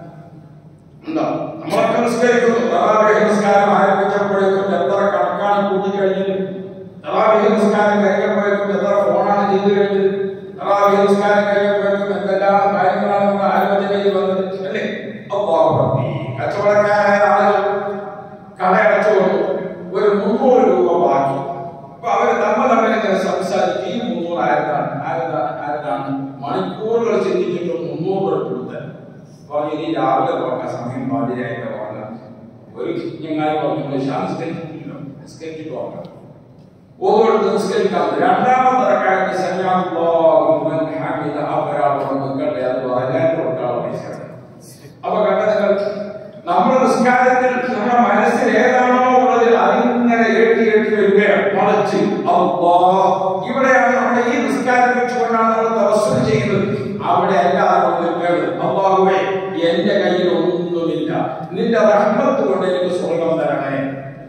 ഉണ്ടോ നമ്മളൊക്കെ നിസ്കരിക്കുന്നു തറാവീഹ് നിസ്കാരം ആരംഭിച്ചപ്പോഴേക്കും എത്ര കണക്കാണ് കൂട്ടി കഴിഞ്ഞത് തറാവീഹ് നിസ്കാരം കഴിഞ്ഞപ്പോഴേക്കും എത്ര ഫോണാണ് ചെയ്തു കഴിഞ്ഞത് തറാവീഹ് നിസ്കാരം കഴിഞ്ഞപ്പോഴേക്കും എന്തെല്ലാം കാര്യങ്ങളാണ് നമ്മൾ ആലോചനയിൽ വന്നത് അല്ലേ അല്ലാഹു റബ്ബി കച്ചവടക്കാരായ ആളുകൾ കടയടച്ചു കൊണ്ടു ഒരു മുന്നൂറ് രൂപ ബാക്കി അപ്പൊ അവര് തമ്മിൽ തമ്മിൽ ഇങ്ങനെ സംസാരിച്ച് ഈ മുന്നൂറ് ആരതാണ് ആരതാണ് ആരതാണ് മണിക്കൂറുകൾ ചിന്തിച്ചിട്ടും മുന്നൂറ് രൂപ കൊടുത്തത് പറഞ്ഞു ഇനി രാവിലെ തുറക്കാൻ സമയം പാതിരായിട്ട് തുറക്കാം ഒരു ഞങ്ങൾ പറഞ്ഞു നിസ്കരിച്ചിട്ടില്ല നിസ്കരിച്ചിട്ട് തുറക്കാം ഓരോരുത്തർ നിസ്കരിക്കാം രണ്ടാമത്തെ റക്കായത്ത് സല്ലാഹു മൻ ഹമിദ അപരാധം നിൽക്കട്ടെ അത് പറയാൻ കൊടുക്കാനുള്ള പൈസയാണ് അപ്പൊ കണ്ട നിങ്ങൾ നമ്മുടെ നിസ്കാരത്തിൽ നമ്മുടെ മനസ്സിൽ ഏതാണോ ഉള്ളത് അതിങ്ങനെ ഏറ്റി ഏറ്റി വരികയാണ് മറിച്ച് അല്ലാ ഇവിടെയാണ് നമ്മുടെ ഈ നിസ്കാരം വെച്ചുകൊണ്ടാണ് നമ്മൾ തപസ്സുര ചെയ്യുന്നത് അവിടെ അല്ലാതെ നിൽക്കേണ്ടത് അള്ളാഹുവേ എന്റെ കയ്യിൽ ഒന്നുമില്ല നിന്റെ റഹ്മത്ത് കൊണ്ട് എനിക്ക് സ്വർഗം തരണേ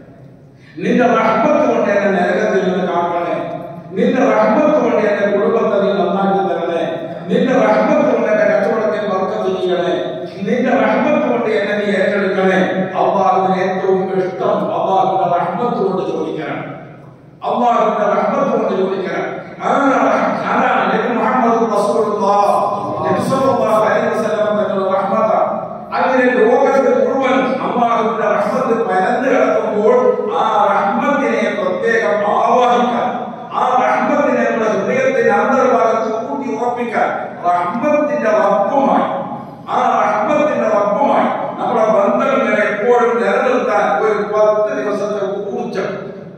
നിന്റെ റഹ്മത്ത് കൊണ്ട് എന്നെ നരകത്തിൽ നിന്ന് കാക്കണേ നിന്റെ റഹ്മത്ത് കൊണ്ട് എന്റെ കുടുംബത്തെ നീ നന്നാക്കി തരണേ നിന്റെ റഹ്മത്ത് കൊണ്ട് എന്റെ കച്ചവടത്തിൽ വർക്കത്ത് ചെയ്യണേ നിന്റെ റഹ്മത്ത് കൊണ്ട് എന്നെ നീ ഏറ്റെടുക്കണേ അള്ളാഹുവിന് ഏറ്റവും ഇഷ്ടം അള്ളാഹുവിന്റെ റഹ്മത്ത് കൊണ്ട് ചോദിക്കണം അള്ളാഹുവിന്റെ റഹ്മത്ത് കൊണ്ട് ചോദിക്കണം അതാണ് റഹ്- അതാണ് നബി മുഹമ്മദ് റസൂലുള്ളാഹ് നബി സല്ലല്ലാഹു അലൈഹി വസല്ലം തങ്ങളുടെ റഹ്മത്താണ് അങ്ങനെ ലോകത്ത് മുഴുവൻ അള്ളാഹുവിന്റെ റഹ്മത്ത് പരന്നു കിടക്കുമ്പോൾ ആ റഹ്മത്തിനെ പ്രത്യേകം ആവാഹിക്കാൻ ആ റഹ്മത്തിനെ നമ്മുടെ ഹൃദയത്തിന്റെ അന്തർഭാഗത്ത് കൂട്ടി ഉറപ്പിക്കാൻ റഹ്മത്തിന്റെ റബ്ബുമായി ആ റഹ്മത്തിന്റെ റബ്ബുമായി നമ്മുടെ ബന്ധം ഇങ്ങനെ എപ്പോഴും നിലനിർത്താൻ ഒരു പത്ത് ദിവസത്തെ ഊർജം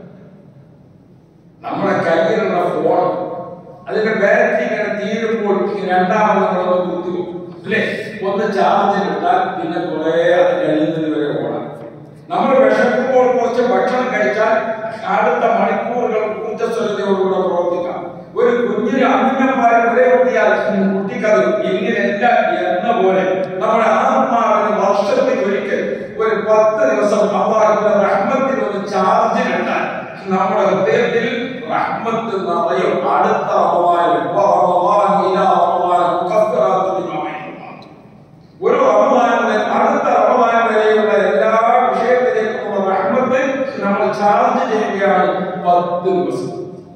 നമ്മുടെ കയ്യിലുള്ള ഫോൺ അതിന്റെ ബാറ്ററി ഇങ്ങനെ തീരുമ്പോൾ ഈ രണ്ടാമത് നമ്മളൊന്ന് കുത്തിവെക്കും അല്ലേ ഒന്ന് ചാർജിൽ ഇട്ടാൽ പിന്നെ കുറെ അത് കഴിയുന്നത് വരെ ഓടാം നമ്മൾ വിശക്കുമ്പോൾ കുറച്ച് ഭക്ഷണം കഴിച്ചാൽ അടുത്ത മണിക്കൂറുകൾ ഊർജ്ജസ്വലതയോടുകൂടെ പ്രവർത്തിക്കാം ഒരു കുഞ്ഞിന് അമ്മിഞ്ഞപ്പാൽ ഒരേ കുട്ടിയാൽ കുട്ടിക്കത് ഇങ്ങനെയല്ല എന്ന പോലെ നമ്മുടെ ആത്മാവിന് വർഷത്തിൽ ഒരിക്കൽ ഒരു പത്ത് ദിവസം അള്ളാഹുവിന്റെ റഹ്മത്തിൽ ഒന്ന് ചാർജിലിട്ടാൽ നമ്മുടെ ഹൃദയത്തിൽ റഹ്മത്ത് നിറയും അടുത്ത റമദാനിൽ വറമദാൻ ഇലാ റമദാൻ മുഖദ്ദറാത്തു ബിമാഇനുമാ. ഒരു റമദാൻ മുതൽ അടുത്ത റമദാൻ വരെയുള്ള എല്ലാ വിഷയത്തിലേക്കുമുള്ള റഹ്മത്ത് നമ്മൾ ചാർജ് ചെയ്യുകയാണ് പത്ത് ദിവസം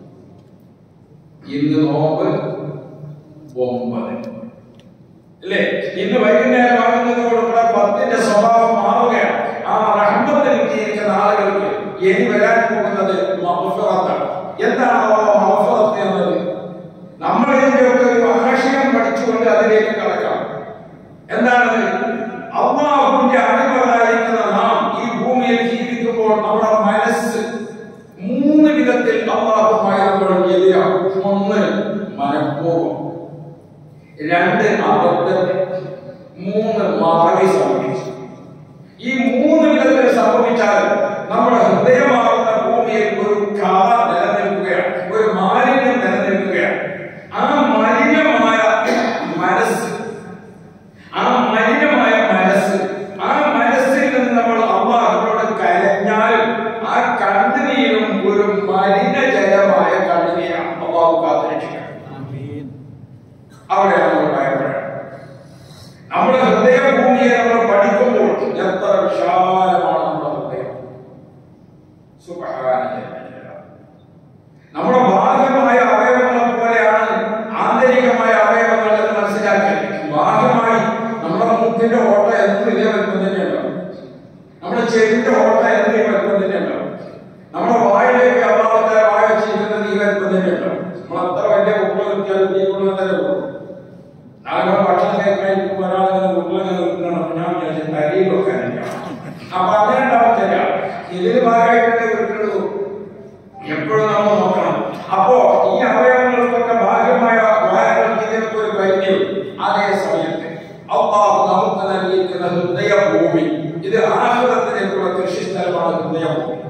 ഇന്ന് നോമ്പ് ഒമ്പത് അല്ലേ ഇന്ന് വൈകുന്നേരം ആകുന്നതോടുകൂടെ പത്തിന്റെ സ്വഭാവം മാറുകയാണ് ആ റഹ്മത്തിൽ ജീവിക്കുന്ന ആളുകൾക്ക് ഇനി വരാൻ പോകുന്നത് മഹഫറത്താണ് എന്താണ് ആ മഹഫറത്ത് എന്നത് നമ്മൾ ഇതിന്റെയൊക്കെ ഒരു ആശയം പഠിച്ചുകൊണ്ട് അതിലേക്ക് കടക്കാം എന്താണ് അള്ളാഹുവിന്റെ അടിമകളായിരിക്കുന്ന നാം ഈ ഭൂമിയിൽ ജീവിക്കുമ്പോൾ നമ്മുടെ മനസ്സ് മൂന്ന് വിധത്തിൽ അള്ളാഹുമായി നമ്മൾ എതിരാണ് ഒന്ന് മനഃപൂർവ്വം രണ്ട് അബദ്ധത്തിൽ മൂന്ന് മറവി സംഭവിച്ചു ഈ മൂന്ന് വിധത്തിൽ സംഭവിച്ചാൽ നമ്മുടെ ഹൃദയമാകുന്ന ഭൂമിയിൽ ഒരു കറ നിലനിൽക്കുകയാണ് ഒരു മാലിന്യം നിലനിൽക്കുകയാണ് ആ മലിനമായ മനസ്സ് ആ മലിനമായ മനസ്സ് ആ മനസ്സിൽ നിന്ന് നമ്മൾ അള്ളാഹുവിനോട് കരഞ്ഞാലും ആ കണ്ണുനീരും ഒരു മലിനജലമായ കണ്ണുനീരാണ് അള്ളാഹു കാത്തിരക്ഷിക്കണം അവിടെയാണ് നമ്മൾ ഭയപ്പെടുന്നത് നമ്മുടെ ഹൃദയഭൂമിയെ നമ്മൾ പഠിക്കുമ്പോൾ എത്ര വിശാലമാണ് നമ്മുടെ ഹൃദയം സുബ്ഹാന ജല്ല ജലാലുഹു. നമ്മുടെ ബാഹ്യമായ അവയവങ്ങളെ പോലെയാണ് ആന്തരികമായ അവയവങ്ങൾ എന്ന് മനസ്സിലാക്കി ബാഹ്യമായി നമ്മുടെ മുക്കിന്റെ ഓട്ട എന്നും ഇതേ വലുപ്പം തന്നെയുണ്ടാവും നമ്മുടെ ചെവിന്റെ ഓട്ട എന്നും ഈ വലുപ്പം തന്നെയുണ്ടാവും നമ്മുടെ വായിലേക്ക് അള്ളാഹത്തെ വായ വെച്ചിരിക്കുന്നത് ഈ വലുപ്പം തന്നെയുണ്ടാവും നമ്മൾ അത്ര വലിയ ഉള്ള കിട്ടിയാലും ഈ ഗുണം തന്നെ ഉള്ളൂ നാളെ ഭക്ഷണം കഴിക്കുമ്പോൾ ഒരാളിങ്ങനെ ഉരുളങ്ങനെ നിൽക്കണം അപ്പൊ ഞാൻ വിചാരിച്ചു തരിയിൽ വെക്കാനില്ല അപ്പൊ അങ്ങനെ ഉണ്ടാവത്തില്ല ഇതിന് ഭാഗമായിട്ടേ ഉരുട്ടുള്ളൂ എപ്പോഴും നമ്മൾ നോക്കണം അപ്പോ ഈ അവയവങ്ങൾക്കൊക്കെ ഭാഗ്യമായ ദ്വാരങ്ങൾക്ക് ഇതിനൊക്കെ ഒരു പരിധിയും അതേ സമയത്ത് അള്ളാഹു നമുക്ക് നൽകിയിരിക്കുന്ന ഹൃദയഭൂമി ഇത് ആഹ്ലത്തിലേക്കുള്ള കൃഷി സ്ഥലമാണ് ഹൃദയഭൂമി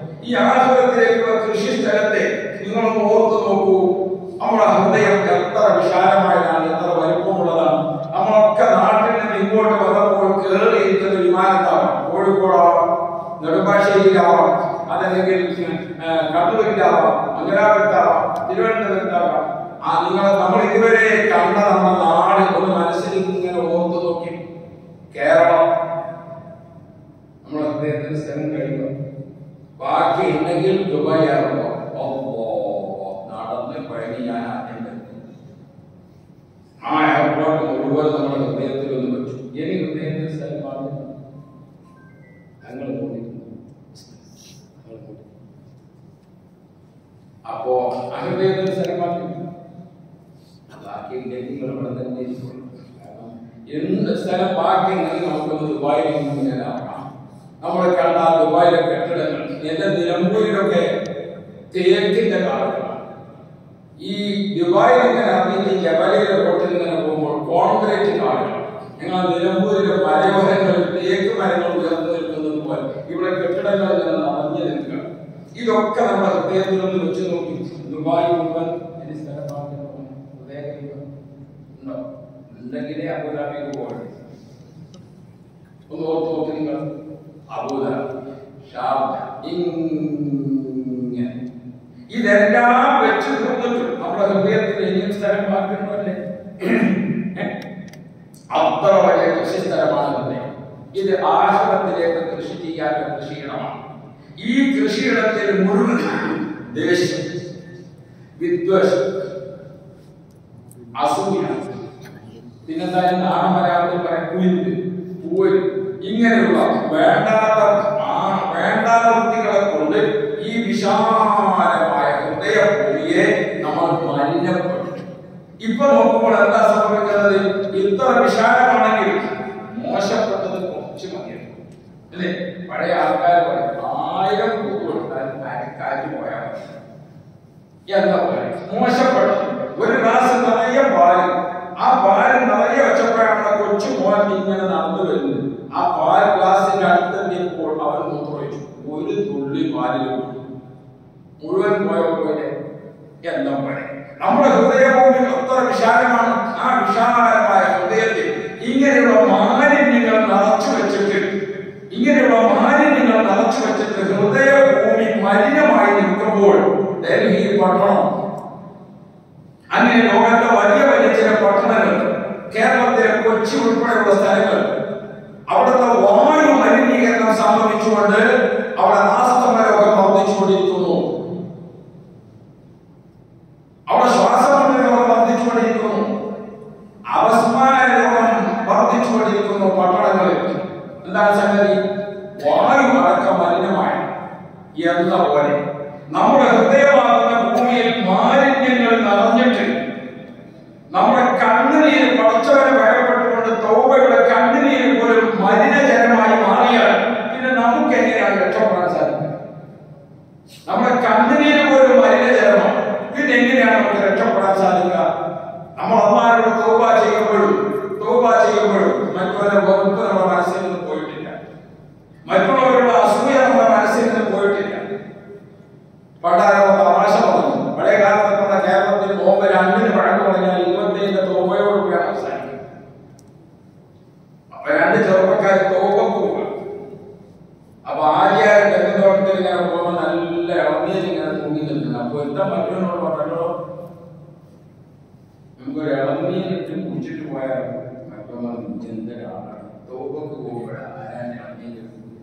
നെടുമ്പാശ്ശേരിയിലാവാം അതല്ലെങ്കിൽ ആ, കണ്ണൂരിലാവാം മംഗലാപുരത്താവാം തിരുവനന്തപുരത്താവാം ആ നിങ്ങൾ നമ്മൾ ഇതുവരെ കണ്ട നമ്മുടെ നാട് ഒന്ന് മനസ്സിൽ ഇങ്ങനെ ഓർത്ത് നോക്കി കേരളം നമ്മുടെ ഹൃദയത്തിന് സ്ഥലം കഴിയുന്നു ബാക്കി ഉണ്ടെങ്കിൽ ദുബായ് ആണല്ലോ അപ്പോ നടന്ന് കഴിഞ്ഞ് ഞാൻ ആദ്യം വരുന്നു ആ എയർപോർട്ട് മുഴുവൻ നമ്മുടെ ഹൃദയത്തിൽ ഒന്ന് വെച്ചു ഇനി ഹൃദയത്തിൽ സ്ഥലം മാറുന്നു ഞങ്ങൾ അപ്പോ ആ ഹൃദയത്തിൽ സ്ഥലം മാറ്റി ബാക്കി ഉണ്ടെങ്കിൽ നിങ്ങൾ ഇവിടെ തന്നെ ഇരിക്കുള്ളൂ. കാരണം എന്ത് സ്ഥലം ബാക്കി ഉണ്ടെങ്കിൽ നമുക്കൊന്ന് ദുബായിൽ നിന്ന് ഇങ്ങനെ ആക്കാം നമ്മൾ കണ്ട ആ ദുബായിലെ കെട്ടിടങ്ങൾ എന്റെ നിലമ്പൂരിലൊക്കെ തേക്കിന്റെ കാലങ്ങളാണ് ഈ ദുബായിൽ ഇങ്ങനെ ഇറങ്ങി ഈ ജബലിലെ റോട്ടിൽ ഇങ്ങനെ പോകുമ്പോൾ കോൺക്രീറ്റ് കാടുകൾ ഞങ്ങൾ നിലമ്പൂരിലെ മലയോരങ്ങളിൽ തേക്ക് മരങ്ങൾ ഉയർന്നു നിൽക്കുന്നത് പോലെ ഇവിടെ കെട്ടിടങ്ങൾ ഇങ്ങനെ നിറഞ്ഞു നിൽക്കുക ഇതൊക്കെ നമ്മുടെ ഹൃദയത്തിൽ നിന്ന് വെച്ച് നോക്കി ദുബായ് മുഴുവൻ ഇനി സ്ഥലമാക്കി ഹൃദയത്തിൽ ഉണ്ടോ ഉണ്ടെങ്കിലേ അബുദാബിക്ക് പോകണം ഒന്ന് ഓർത്ത് നോക്കി നിങ്ങൾ അബുദാബി ഷാർജ ഇങ്ങനെ ഇതെല്ലാം വെച്ച് തന്നിട്ട് നമ്മുടെ ഹൃദയത്തിൽ ഇനിയും സ്ഥലം ബാക്കിയുണ്ടല്ലേ അത്ര വലിയ കൃഷി സ്ഥലമാണ് ഹൃദയം ഇത് ആശ്രമത്തിലേക്ക് കൃഷി ചെയ്യാനുള്ള കൃഷിയിടമാണ് ഈ കൃഷിയിടത്തിൽ മുഴുവൻ ദേഷ്യം വിദ്വേഷം അസൂയ പിന്നെന്തായാലും നാളെ മലയാളത്തിൽ പറയാം കുയില് പൂവല് ഇങ്ങനെയുള്ള വേണ്ടാത്ത ആ വേണ്ടാത്ത വൃത്തികളെ കൊണ്ട് ഈ വിശാലമായ ഹൃദയഭൂമിയെ നമ്മൾ മലിനപ്പെടുത്തും ഇപ്പൊ നോക്കുമ്പോൾ എന്താ സംഭവിക്കുന്നത് ഇത്ര വിശാലമാണെങ്കിൽ മോശപ്പെട്ടത് കുറച്ച് മതിയായിരുന്നു അല്ലേ പഴയ ആൾക്കാർ പറയും ആയിരം പൂവ് കൊടുത്താലും കാറ്റ് പോയാൽ മതി എന്താ പറയുക മോശപ്പെട്ടത് ഒരു ഗ്ലാസ് നിറയെ പാല് ആ പാല് നിറയെ വെച്ചപ്പോഴാണ് ആ കൊച്ചു മോൻ ഇങ്ങനെ നടന്നു വരുന്നത് ആ പാൽ ഗ്ലാസിന്റെ അടുത്തെത്തിയപ്പോൾ അവൻ മൂത്രമൊഴിച്ചു ഒരു തുള്ളി പാലിൽ വീണു. മുഴുവൻ പോയോ പോലെ എന്താ പറയുക നമ്മുടെ ഹൃദയഭൂമി എത്ര വിശാലമാണ് ആ വിശാലമായ ഹൃദയത്തിൽ ഇങ്ങനെയുള്ള മാലിന്യങ്ങൾ നിറച്ചു വെച്ചിട്ട് ഇങ്ങനെയുള്ള മാലിന്യങ്ങൾ നിറച്ചു വെച്ചിട്ട് ഹൃദയഭൂമി മലിനമായി നിൽക്കുമ്പോൾ ഡൽഹി പട്ടണം അങ്ങനെ ലോകത്തെ വലിയ വലിയ ചില പട്ടണങ്ങൾ കേരളത്തിലെ കൊച്ചി ഉൾപ്പെടെയുള്ള സ്ഥലങ്ങൾ അവിടുത്തെ വായു മലിനീകരണം സംഭവിച്ചുകൊണ്ട് അവിടെ ആസ്തമ രോഗം വർദ്ധിച്ചുകൊണ്ടിരിക്കുന്നു അവിടെ ശ്വാസമുട്ടൽ രോഗം വർദ്ധിച്ചുകൊണ്ടിരിക്കുന്നു അപസ്മാര രോഗം വർദ്ധിച്ചുകൊണ്ടിരിക്കുന്നു പട്ടണങ്ങളിൽ എന്താണ് സംഗതി വായു അടക്കം മലിനമായി എന്ന പോലെ നമ്മുടെ ഹൃദയമാകുന്ന ഭൂമിയിൽ മാലിന്യങ്ങൾ നിറഞ്ഞിട്ട് നമ്മുടെ കണ്ണുനീര് പടച്ചവനെ ഭയപ്പെട്ടുകൊണ്ട് തോബയുടെ കണ്ണുനീര് പോലും മലിനജലമായി മാറിയാൽ പിന്നെ നമുക്ക് എങ്ങനെയാണ് രക്ഷപ്പെടാൻ സാധിക്കുക നമ്മുടെ കണ്ണുനീര് പോലും മലിനജലമാണ് പിന്നെ എങ്ങനെയാണ് നമുക്ക് രക്ഷപ്പെടാൻ സാധിക്കുക നമ്മൾ അമ്മാരോട് തോബ ചെയ്യുമ്പോഴും തോബ ചെയ്യുമ്പോഴും മറ്റുള്ളവരെ വെറുപ്പ് നമ്മുടെ മനസ്സിൽ നിന്ന് പോയിട്ടില്ല മറ്റുള്ളവരുടെ അസൂയ നമ്മുടെ മനസ്സിൽ നിന്ന് പോയിട്ടില്ല പണ്ടാരോ തമാശ പറഞ്ഞു പഴയ കാലത്ത് നമ്മുടെ കേരളത്തിൽ നോമ്പ് രണ്ടിന് വഴക്ക് പറഞ്ഞാൽ ഇരുപത്തിയേഴിന്റെ തോമ്പയോട് കൂടിയാണ് അവസാനിക്കുന്നത് അപ്പൊ രണ്ട് ചെറുപ്പക്കാർ തോപ്പക്ക് പോവുക അപ്പൊ ആര്യാരും തെങ്ങുതോട്ടത്തിൽ ഇങ്ങനെ പോകുമ്പോ നല്ല ഇളനീര് ഇങ്ങനെ തൂങ്ങി നിൽക്കുന്നത് അപ്പൊ എന്താ മറ്റൊന്നോട് പറഞ്ഞോ നമുക്കൊരു ഇളനീരിട്ട് കുടിച്ചിട്ട് പോയാൽ മറ്റൊന്ന് ചിന്തരാണ് തോപ്പക്ക് പോകുമ്പോഴാണ് ആരാണ് ഇളനീര്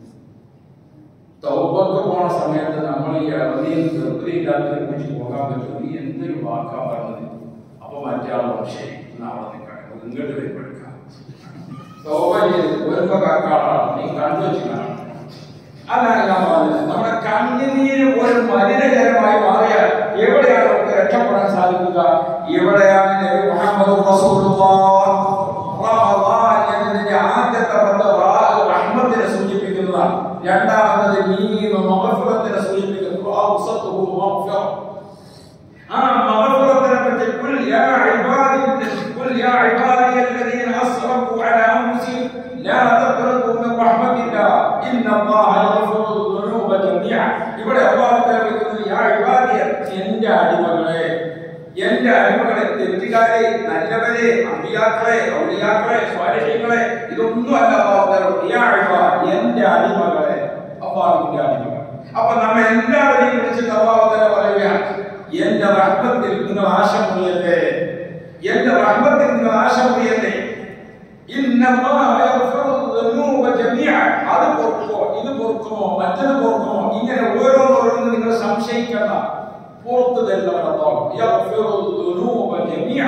തൗബക്ക് പോണ സമയത്ത് നമ്മൾ ഈ ഇറങ്ങിയും ഗർഭിണിയില്ലാത്തതിനെ കുറിച്ച് പോകാൻ പറ്റും നീ എന്തൊരു വാക്കാ പറഞ്ഞത് അപ്പൊ മറ്റേ ആൾ ശരി എന്നാ അവിടെ നിൽക്കണം ഇങ്ങോട്ട് വരുമ്പോഴേക്കാം തൗബ ചെയ്ത് വരുമ്പോ കാക്കാളാണ് നീ കണ്ടു വെച്ച് കാണണം അതാണ് ഞാൻ പറഞ്ഞത് നമ്മുടെ കണ്ണുനീര് പോലും മലിനജലമായി മാറിയാൽ എവിടെയാണ് നമുക്ക് രക്ഷപ്പെടാൻ സാധിക്കുക എവിടെയാണ് നബി മുഹമ്മദ് റസൂലുള്ളാഹ് റമദാൻ എന്നതിന്റെ ആദ്യത്തെ പദം റാഹ് റഹ്മത്തിനെ സൂചിപ്പിക്കുന്നതാണ് രണ്ടാമത്തത് മീം മഗ്ഫിറത്തിനെ സൂചിപ്പിക്കുന്നു ഔസത്തുഹു മഗ്ഫിറ ആ മഗ്ഫിറത്തിനെ പറ്റി ഖുൽ യാ ഇബാദി ഖുൽ യാ ഇബാദി الذين اسرفوا على انفسهم لا تقنطوا من رحمة الله إن الله يغفر الذنوب جميعا ഇവിടെ അല്ലാഹു തആല വിളിക്കുന്നത് യാ ഇബാദി എന്റെ അടിമകളെ എന്റെ അടിമകളെ തെറ്റുകാരെ നല്ലവരെ അമ്പിയാക്കളെ ഔലിയാക്കളെ സ്വാലിഹ്യങ്ങളെ ഇതൊന്നും അല്ല അല്ലാഹു തആല യാ ഇബാദി എന്റെ അടിമകളെ അള്ളാഹുവിന്റെ അടിമകൾ അപ്പൊ നമ്മ എല്ലാവരെയും വിളിച്ചിട്ട് അള്ളാഹു തന്നെ പറയുകയാണ് എന്റെ റഹ്മത്തിൽ നിങ്ങൾ ആശ മുറിയല്ലേ എന്റെ റഹ്മത്തിൽ നിങ്ങൾ ആശ മുറിയല്ലേ ഇന്ന അല്ലാഹ യഗ്ഫിറു ദുനൂബ ജമീഅ. അത് പൊറുക്കുമോ ഇത് പൊറുക്കുമോ മറ്റത് പൊറുക്കുമോ ഇങ്ങനെ ഓരോന്നോരോന്ന് നിങ്ങൾ സംശയിക്കണ്ട പുറത്തു തരുന്നവൻ അല്ലാഹു യഗ്ഫിറു ദുനൂബ ജമീഅ.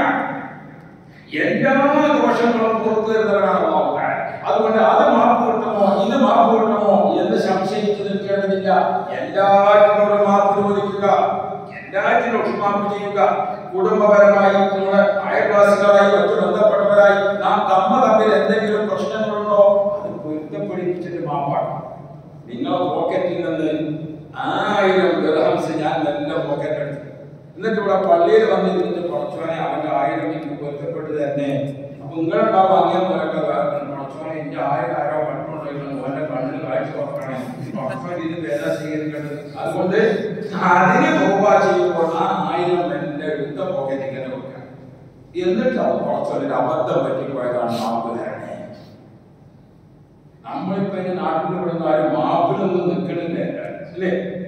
എല്ലാ ദോഷങ്ങളും പുറത്തു തരുന്നവനാണ് അല്ലാഹു തആല. അതുകൊണ്ട് അത് മാപ്പ് കിട്ടുമോ ഇത് മാപ്പ് കിട്ടുമോ എന്ന് സംശയിച്ചു നിൽക്കേണ്ടതില്ല എല്ലാറ്റിനോടും മാപ്പ് ചോദിക്കുക എല്ലാറ്റിനോടും മാപ്പ് ചെയ്യുക കുടുംബപരമായി നമ്മുടെ അയൽവാസികളായി മറ്റു ബന്ധപ്പെട്ടവരായി നാം തമ്മ തമ്മിൽ എന്തെങ്കിലും പ്രശ്നങ്ങളുണ്ടോ അത് പൊരുത്തപ്പെടിപ്പിച്ചിട്ട് മാപ്പാക്കാം നിങ്ങളെ പോക്കറ്റിൽ നിന്ന് ആയിരം ദിർഹംസ് ഞാൻ നല്ല പോക്കറ്റ് എടുത്തു എന്നിട്ട് ഇവിടെ പള്ളിയിൽ വന്നിരുന്നിട്ട് കുറച്ചോനെ അവന്റെ ആയിരം എനിക്ക് പൊരുത്തപ്പെട്ട് തന്നെ അപ്പൊ നിങ്ങളുണ്ടാവും അങ്ങനെ പോലൊക്കെ കുറച്ചോനെ എന്റെ ആയിരം ആരോ കണ്ടുകൊണ്ടിരിക്കുന്നു ഓന്റെ കണ്ണിൽ കാഴ്ച തുറക്കണേ കുറച്ചോനെ ഇത് വേദ സ്വീകരിക്കേണ്ടത് അതുകൊണ്ട് അതിന് തോപ ചെയ്യുമ്പോൾ ആ ആയിരം എന്റെ എടുത്ത പോക്കറ്റിൽ തന്നെ വെക്കാം എന്നിട്ട് അത് കുറച്ചൊരു അബദ്ധം പറ്റിപ്പോയതാണ് മാപ്പ് തരണേ നമ്മളിപ്പോ ഇനി നാട്ടിൽ വിടുന്ന ആരും മാപ്പിലൊന്നും നിൽക്കണില്ല അല്ലേ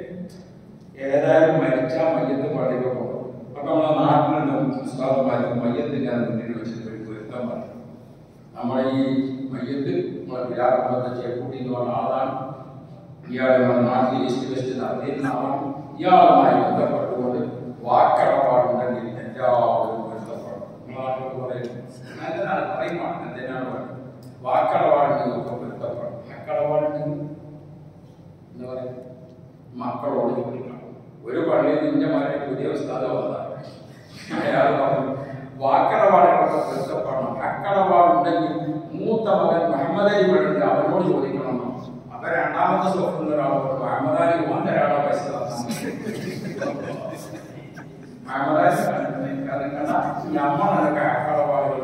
ഏതായാലും മരിച്ചാൽ മയ്യത്ത് പള്ളിയിൽ പോകും അപ്പൊ നമ്മളെ നാട്ടിലുള്ള ഉസ്താദന്മാർക്ക് മയ്യത്തിന്റെ മുന്നിൽ വെച്ചിട്ട് ഒരു പൊരുത്തം പറയും നമ്മളെ ഈ മയ്യത്ത് നമ്മളെ വിരാകമ്പത്തെ ചേക്കൂട്ടി എന്ന് പറഞ്ഞ ആളാണ് ഇയാളെ നമ്മുടെ നാട്ടിൽ ഈസ്റ്റ് വെസ്റ്റ് നടത്തിയിരുന്ന ആളാണ് ഇയാളുമായി ബന്ധപ്പെട്ടുകൊണ്ട് വാക്കടപാടുണ്ടെങ്കിൽ എല്ലാവരും പൊരുത്തപ്പെടും നിങ്ങളാണല്ലോ പറയുന്നത് നല്ലതാണ് പറയുമാണ് എന്തിനാണ് പറയുന്നത് വാക്കടപാടുണ്ടെങ്കിൽ ഒക്കെ പൊരുത്തപ്പെടും അക്കടപാടുണ്ടെങ്കിൽ എന്താ പറയുക മക്കളോട് ചോദിക്കണം ഒരു പള്ളിയിൽ നിന്റെ മകനെ പുതിയ ഉസ്താദ് വന്നതാണ് അയാൾ പറഞ്ഞു വാക്കടപാടുകളൊക്കെ പൊരുത്തപ്പെടണം അക്കടപാടുണ്ടെങ്കിൽ മൂത്ത മകൻ മുഹമ്മദ് അലി വേണ്ടി അവനോട് ചോദിക്കണം അപ്പൊ രണ്ടാമത്തെ സ്വപ്നം ഒരാൾ പറഞ്ഞു മുഹമ്മദ് അലി ഓൻ തരാളോ പൈസ മുഹമ്മദ് അലി നമ്മളൊക്കെ അക്കടപാടുകൾ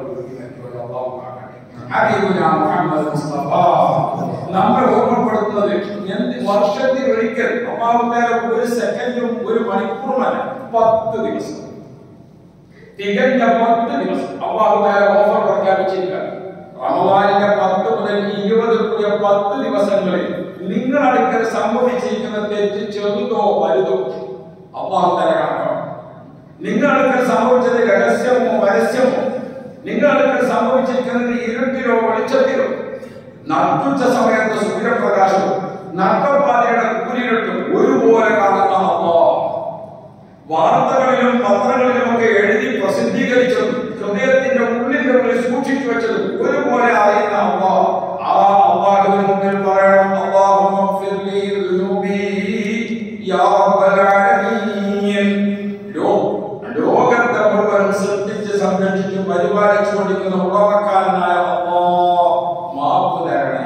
ഹബീബുന മുഹമ്മദ് മുസ്തഫ നമ്മെ ഓർമ്മപ്പെടുത്തുന്നത് എന്ത് വർഷത്തിൽ ഒരിക്കൽ അള്ളാഹുത്താല ഒരു സെക്കൻഡും ഒരു മണിക്കൂറുമല്ല പത്ത് ദിവസം തികഞ്ഞ പത്ത് ദിവസം അള്ളാഹുത്താല ഓഫർ പ്രഖ്യാപിച്ചിരിക്കുകയാണ് റമദാനിന്റെ പത്ത് മുതൽ ഇരുപത് കൂടിയ പത്ത് ദിവസങ്ങളിൽ നിങ്ങൾ അടുക്കൽ സംഭവിച്ചിരിക്കുന്ന തെറ്റ് ചെറുതോ വലുതോ അള്ളാഹുത്താല കണക്കാണ് നിങ്ങൾ അടുക്കൽ സംഭവിച്ചത് രഹസ്യമോ പരസ്യമോ നിങ്ങൾ അടുക്കൽ സംഭവിച്ചിരിക്കുന്നത് ഇരുട്ടിലോ വെളിച്ചത്തിലോ നട്ടുച്ച സമയത്ത് സൂര്യപ്രകാശവും നട്ടപ്പാതയുടെ കൂരിരുട്ടും ഒരുപോലെ കാണുന്ന അള്ളാഹ് വാർത്തകളിലും പത്രങ്ങളിലും ഒക്കെ എഴുതി പ്രസിദ്ധീകരിച്ചതും ഹൃദയത്തിന്റെ ഉള്ളിന്റെ ഉള്ളിൽ സൂക്ഷിച്ചു വെച്ചതും ഒരുപോലെ അറിയുന്ന അള്ളാഹ് ആ അള്ളാഹുവിന് മുന്നിൽ പറയണം അള്ളാഹുമ്മ ഫിർലി ദുനൂബി യാ റബ്ബൽ ആലമീൻ ലോ ലോകത്തെ മുഴുവൻ സൃഷ്ടിച്ച് സംരക്ഷിച്ച് പരിപാലിച്ചു കൊണ്ടിരിക്കുന്ന ഉളവക്കാരനായ അള്ളാഹ് മാപ്പ് തരണേ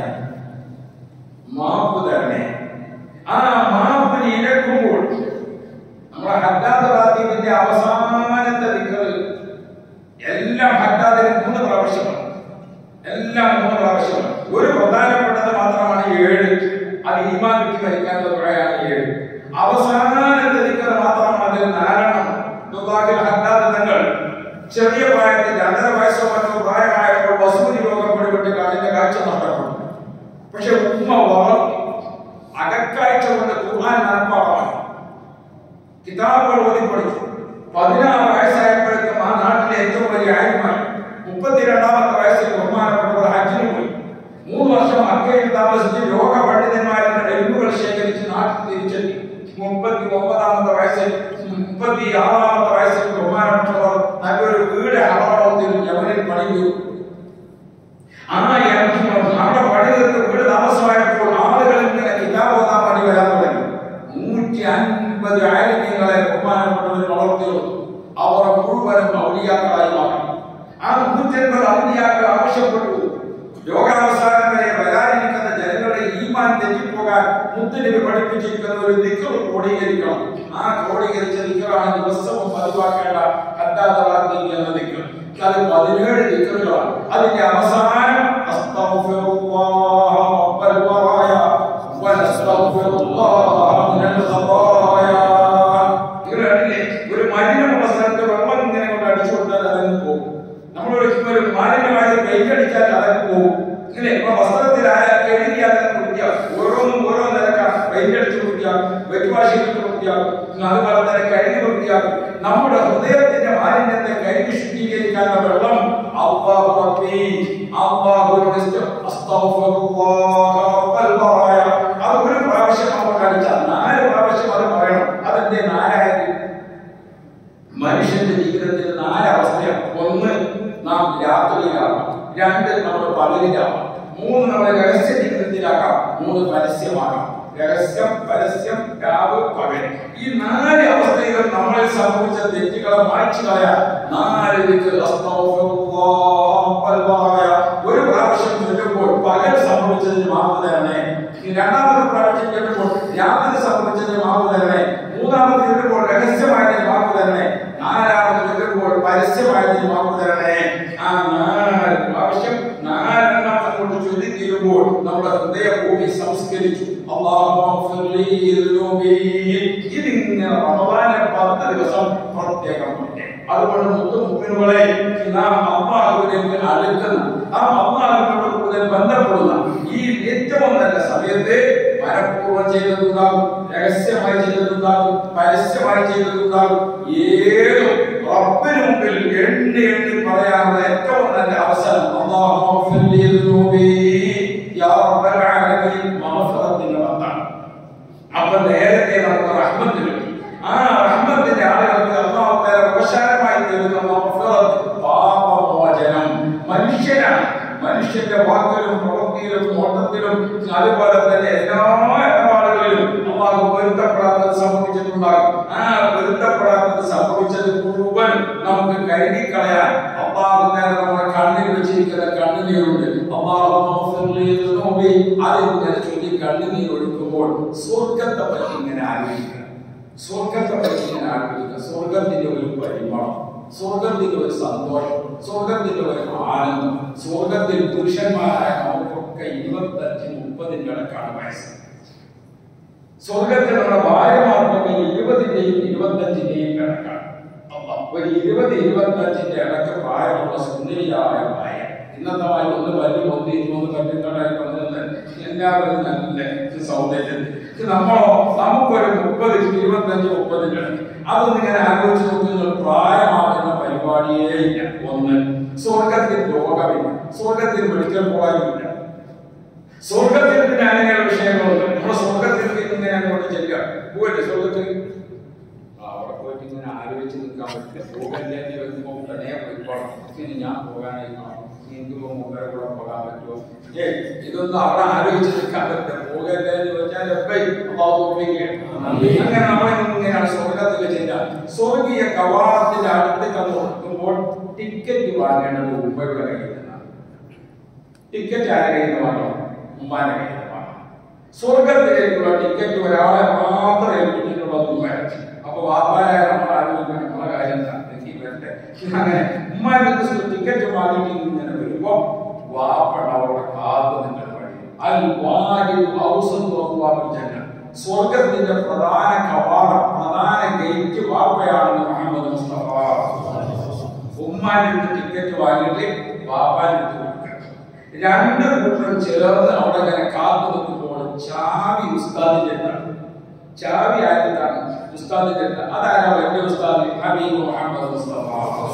മാപ്പ് തരണേ ആ മാപ്പിന് ഇരക്കുമ്പോൾ നമ്മുടെ ഹദ്ദാദ് റാത്തീബിന്റെ അവസാനത്തെ ദിക്കറ് എല്ലാം ഹദ്ദാദിന് മൂന്ന് പ്രാവശ്യമാണ് എല്ലാം മൂന്ന് പ്രാവശ്യമാണ് ഒരു പ്രധാനപ്പെട്ടത് മാത്രമാണ് ഏഴ് അത് ഈമാൻ വിട്ട് മരിക്കാനുള്ള തുഴയാണ് ഏഴ് അവസാനത്തെ ദിക്കറ് മാത്രമാണ് അതിൽ നാലെണ്ണം ദുബാഹിൽ ഹദ്ദാദ് തങ്ങൾ ചെറിയ പ്രായത്തിൽ രണ്ടര വയസ്സോ മറ്റോ പ്രായമായപ്പോൾ വസൂരി രോഗം പിടിപെട്ട് കണ്ണിന്റെ കാഴ്ച നഷ്ടപ്പെട്ടു പക്ഷെ ഉമ്മ വളർത്തി അകക്കാഴ്ച കൊണ്ട് ഖുർആൻ മനപ്പാടമാണ് കിതാബുകൾ ഓതി പഠിച്ചു പതിനാറ് വയസ്സായപ്പോഴേക്കും ആ നാട്ടിലെ ഏറ്റവും വലിയ ആര്യമായി മുപ്പത്തിരണ്ടാമത്തെ വയസ്സിൽ ബഹുമാനപ്പെട്ടവർ ഹജ്ജിന് പോയി മൂന്ന് വർഷം മക്കയിൽ താമസിച്ച് യോഗ പണ്ഡിതന്മാരുടെ ഡെൽമുകൾ ശേഖരിച്ച് നാട്ടിൽ തിരിച്ചെത്തി മുപ്പത്തി ഒമ്പതാമത്തെ വയസ്സിൽ മുപ്പത്തി ആറാമത്തെ വയസ്സിൽ ബഹുമാനപ്പെട്ടവർ നല്ലൊരു വീട് അപകടത്തിൽ യമനിൽ പണിഞ്ഞു ആ യമൻ അവിടെ പണിതീർത്ത് വീട് താമസമായപ്പോൾ ആളുകൾ ഇങ്ങനെ കിതാബ് ഓതാൻ വേണ്ടി വരാൻ തുടങ്ങി നൂറ്റി അൻപത് ആയിരങ്ങളെ ബഹുമാനപ്പെട്ടവർ വളർത്തിയോ അവർ മുഴുവനും ഔലിയാക്കളായി മാറി ആ നൂറ്റൻപത് ഔലിയാക്കൾ ആവശ്യപ്പെട്ടു യോഗാവസാനം വരെ വരാനിരിക്കുന്ന ജനങ്ങളുടെ ഈമാൻ തെറ്റിപ്പോകാൻ മുത്തലിന് പഠിപ്പിച്ചിരിക്കുന്ന ഒരു ദിക്കർ ക്രോഡീകരിക്കണം ആ ക്രോഡീകരിച്ച ദിക്കറാണ് ദിവസവും പതിവാക്കേണ്ട ഹദ്ദാദവാദി എന്ന ദിക്കർ അത് പതിനേഴ് ദിക്കറുകളാണ് അതിന്റെ അവസാനം അസ്തഗ്ഫിറുല്ലാഹ റബ്ബൽ വറായ വനസ്തഗ്ഫിറുല്ലാഹ മിനൽ ഖതായ ഇങ്ങനെ കണ്ടില്ലേ? ഒരു മലിനമുള്ള സ്ഥലത്ത് വെള്ളം ഇങ്ങനെ കൊണ്ട് അടിച്ചു കൊടുത്താൽ അതങ്ങ് പോകും നമ്മൾ ഒരിക്കലും ഒരു മാലിന്യമായ പെയിന്റ് അടിച്ചാൽ അതങ്ങ് പോകും ഇങ്ങനെ ഇപ്പൊ വസ്ത്രത്തിൽ ആരാ എഴുതിയാൽ അതങ്ങ് വൃത്തിയാവും ഓരോന്നും ഓരോ നിരക്കാണ് പെയിന്റടിച്ച് വൃത്തിയാക്കും വെറ്റുവാശി ഇട്ട് വൃത്തിയാക്കും അതുപോലെ തന്നെ കഴുകി വൃത്തിയാക്കും നമ്മുടെ ഹൃദയത്തിന്റെ മാലിന്യത്തെ കഴുകി ശുദ്ധീകരിക്കാനുള്ള വെള്ളം അള്ളാഹു റബ്ബി അള്ളാഹുവിനോട് ഇഷ്ടം അസ്തഗ്ഫിറുല്ലാഹ റബ്ബൽ ബറായ അത് ഒരു പ്രാവശ്യം നമ്മൾ കഴിച്ചാൽ നാല് പ്രാവശ്യം അത് പറയണം അതെന്റെ നാലായത് മനുഷ്യന്റെ ജീവിതത്തിൽ നാല് അവസ്ഥയാണ് ഒന്ന് നാം രാത്രിയിലാകാം രണ്ട് നമ്മൾ പകലിലാകാം മൂന്ന് നമ്മൾ രഹസ്യ ജീവിതത്തിലാകാം മൂന്ന് പരസ്യമാകാം രഹസ്യം പരസ്യം രാവ് പകൽ ഈ നാല് അവസ്ഥകൾ നമ്മളിൽ സംഭവിച്ച തെറ്റുകളെ മായ്ച്ചു കളയാൻ നാല് ദിക്ർ അസ്തഗ്ഫിറുല്ലാഹ റബ്ബൽ ബറായ ഒരു പ്രാവശ്യം ചൊല്ലുമ്പോൾ പകൽ സംഭവിച്ചതിന് മാപ്പ് തരണേ ഈ രണ്ടാമത്തെ പ്രാവശ്യം ചൊല്ലുമ്പോൾ രാത്രി സംഭവിച്ചതിന് മാപ്പ് തരണേ മൂന്നാമത് ചൊല്ലുമ്പോൾ രഹസ്യമായതിന് മാപ്പ് തരണേ നാലാമത് ചൊല്ലുമ്പോൾ പരസ്യമായതിന് മാപ്പ് തരണേ ആ നാല് പ്രാവശ്യം നാലെണ്ണം അങ്ങോട്ട് ചൊല്ലി തീരുമ്പോൾ നമ്മുടെ ഹൃദയഭൂമി സംസ്കരിച്ചു ഇതിങ്ങനെ റമദാനെ പത്ത് ദിവസം പ്രത്യേകം ഉണ്ട്. അതുകൊണ്ട് മുത്തു മുപ്പിനുകളെ നാം അള്ളാഹുവിലേക്ക് അടുക്കുന്ന നാം അള്ളാഹുവിനോട് കൂടുതൽ ബന്ധപ്പെടുന്ന ഈ ഏറ്റവും നല്ല സമയത്ത് മനഃപൂർവ്വം ചെയ്തതുണ്ടാകും രഹസ്യമായി ചെയ്തതുണ്ടാകും പരസ്യമായി ചെയ്തതുണ്ടാകും ഏതും റബ്ബിന് മുമ്പിൽ എണ്ണി എണ്ണി പറയാനുള്ള ഏറ്റവും നല്ല അവസരം അള്ളാഹു യാ റബ്ബൽ ആലമീൻ മഗ്ഫിറത്തിന്റെ വത്താണ് അപ്പൊ നേരത്തെ നമുക്ക് റഹ്മത്ത് കിട്ടി ആ റഹ്മത്തിന്റെ ആളുകൾക്ക് അള്ളാഹു തആല ഉപശാരമായി തരുന്ന മഗ്ഫിറത്ത് പാപമോചനം മനുഷ്യനാണ് മനുഷ്യന്റെ വാക്കിലും പ്രവൃത്തിയിലും നോട്ടത്തിലും അതുപോലെ തന്നെ എല്ലാ ഇടപാടുകളിലും അള്ളാഹു പൊരുത്തപ്പെടാത്തത് സംഭവിച്ചിട്ടുണ്ടാകും ആ പൊരുത്തപ്പെടാത്തത് സംഭവിച്ചത് മുഴുവൻ നമുക്ക് കഴുകിക്കളയാൻ അള്ളാഹു തആല നമ്മുടെ കണ്ണിൽ വെച്ചിരിക്കുന്ന കണ്ണുനീരുണ്ട് അള്ളാഹു അതിങ്ങനെ ചൊല്ലി കണ്ണുനീർ ഒഴുക്കുമ്പോൾ സ്വർഗത്തെ പറ്റി ഇങ്ങനെ ആലോചിക്കുക സ്വർഗത്തെ പറ്റി ഇങ്ങനെ ആലോചിക്കുക സ്വർഗത്തിന്റെ ഒരു പരിമളം സ്വർഗത്തിന്റെ ഒരു സന്തോഷം സ്വർഗത്തിന്റെ ഒരു ആനന്ദം സ്വർഗത്തിൽ പുരുഷന്മാരായ നമുക്കൊക്കെ ഇരുപത്തഞ്ച് മുപ്പതിന്റെ ഇടക്കാണ് വയസ്സ് സ്വർഗത്തിൽ നമ്മുടെ ഭാര്യമാർക്കൊക്കെ ഇരുപതിന്റെയും ഇരുപത്തഞ്ചിന്റെയും ഇടക്കാണ് അപ്പൊ ഒരു ഇരുപത് ഇരുപത്തഞ്ചിന്റെ ഇടക്ക് പ്രായമുള്ള സുന്ദരിയായ ഭാര്യ ഇന്നത്തെ മായി ഒന്ന് വലിയ ഒന്ന് ഇരുപത് കണ്ടിട്ടായി പതിനൊന്ന് എല്ലാവരും നല്ല സൗന്ദര്യം ഇത് നമ്മളോ നമുക്കൊരു മുപ്പത് ഇരുപത്തഞ്ച് മുപ്പതിന്റെ ഇടയ്ക്ക് അതൊന്നും ഇങ്ങനെ ആലോചിച്ച് നോക്കുന്ന പ്രായമാകുന്ന പരിപാടിയേ ഇല്ല ഒന്ന് സ്വർഗത്തിൽ രോഗമില്ല സ്വർഗത്തിൽ മെഡിക്കൽ കോളേജില്ല സ്വർഗത്തിൽ പിന്നെ അങ്ങനെയുള്ള വിഷയങ്ങളുണ്ട് നമ്മുടെ സ്വർഗത്തിൽ പിന്നെ ഇങ്ങനെ അങ്ങോട്ട് ചെല്ലുക പോകല്ലേ സ്വർഗത്തിൽ ആ, അവിടെ പോയിട്ട് ഇങ്ങനെ ആലോചിച്ച് നിൽക്കാൻ പറ്റില്ല പോകല്ലേ എന്ന് വരുമ്പോൾ ഉടനെ പോയിക്കോളാം ഇനി ഞാൻ പോകാനായി കാണും എനിക്ക് മുമ്പേ കൂടെ പോകാൻ പറ്റുമോ ഏ ഇതൊന്നും അവിടെ ആലോചിച്ച് നിൽക്കാൻ പറ്റില്ല പോകല്ലേ എന്ന് ചോദിച്ചാൽ എപ്പോഴും അള്ളാഹു തോൽപ്പിക്കുകയാണ്. അങ്ങനെ നമ്മൾ ഇങ്ങനെയാണ് സ്വർഗത്തിൽ ചെല്ലുക സ്വർഗീയ കവാടത്തിന്റെ അടുത്തേക്ക് നോക്കുമ്പോൾ ടിക്കറ്റ് വാങ്ങേണ്ടത് ഉമ്മയുടെ കയ്യിൽ നിന്നാണ് ടിക്കറ്റ് ആരുടെ കയ്യിൽ നിന്ന് വാങ്ങണം ഉമ്മാന്റെ കയ്യിൽ നിന്ന് വാങ്ങണം സ്വർഗത്തിലേക്കുള്ള ടിക്കറ്റ് ഒരാളെ മാത്രമേ ഏൽപ്പിച്ചിട്ടുള്ളത് ഉമ്മയാണ് അപ്പൊ വാപ്പാരായ നമ്മൾ ആലോചിക്കണം നമ്മളെ കാര്യം എന്താ എനിക്ക് വരട്ടെ അങ്ങനെ ഉമ്മാന്റെ ടിക്കറ്റ് വാങ്ങിയിട്ട് ഇങ്ങനെ വരുമ്പോ വാപ്പണ അവിടെ കാത്തു നിങ്ങൾ വഴി അൽ വാജിബ് ഔസത്തു അബ്വാബിൽ ജന്ന സ്വർഗത്തിന്റെ പ്രധാന കവാടം പ്രധാന ഗേറ്റ് വാപ്പയാണെന്ന് മുഹമ്മദ് മുസ്തഫ ഉമ്മാന്റെ ടിക്കറ്റ് വാങ്ങിയിട്ട് വാപ്പാന്റെ അടുത്ത് കൊടുക്കണം രണ്ട് കൂട്ടരും ചേർന്ന് അവിടെ ഇങ്ങനെ കാത്തു നിൽക്കുമ്പോൾ ചാവി ഉസ്താദിന്റെ അടുത്താണ് ചാവി ആയിരത്താണ് ഉസ്താദിന്റെ അടുത്ത് അതാരാ വലിയ ഉസ്താദ് ഹബീബ് മുഹമ്മദ് മുസ്തഫ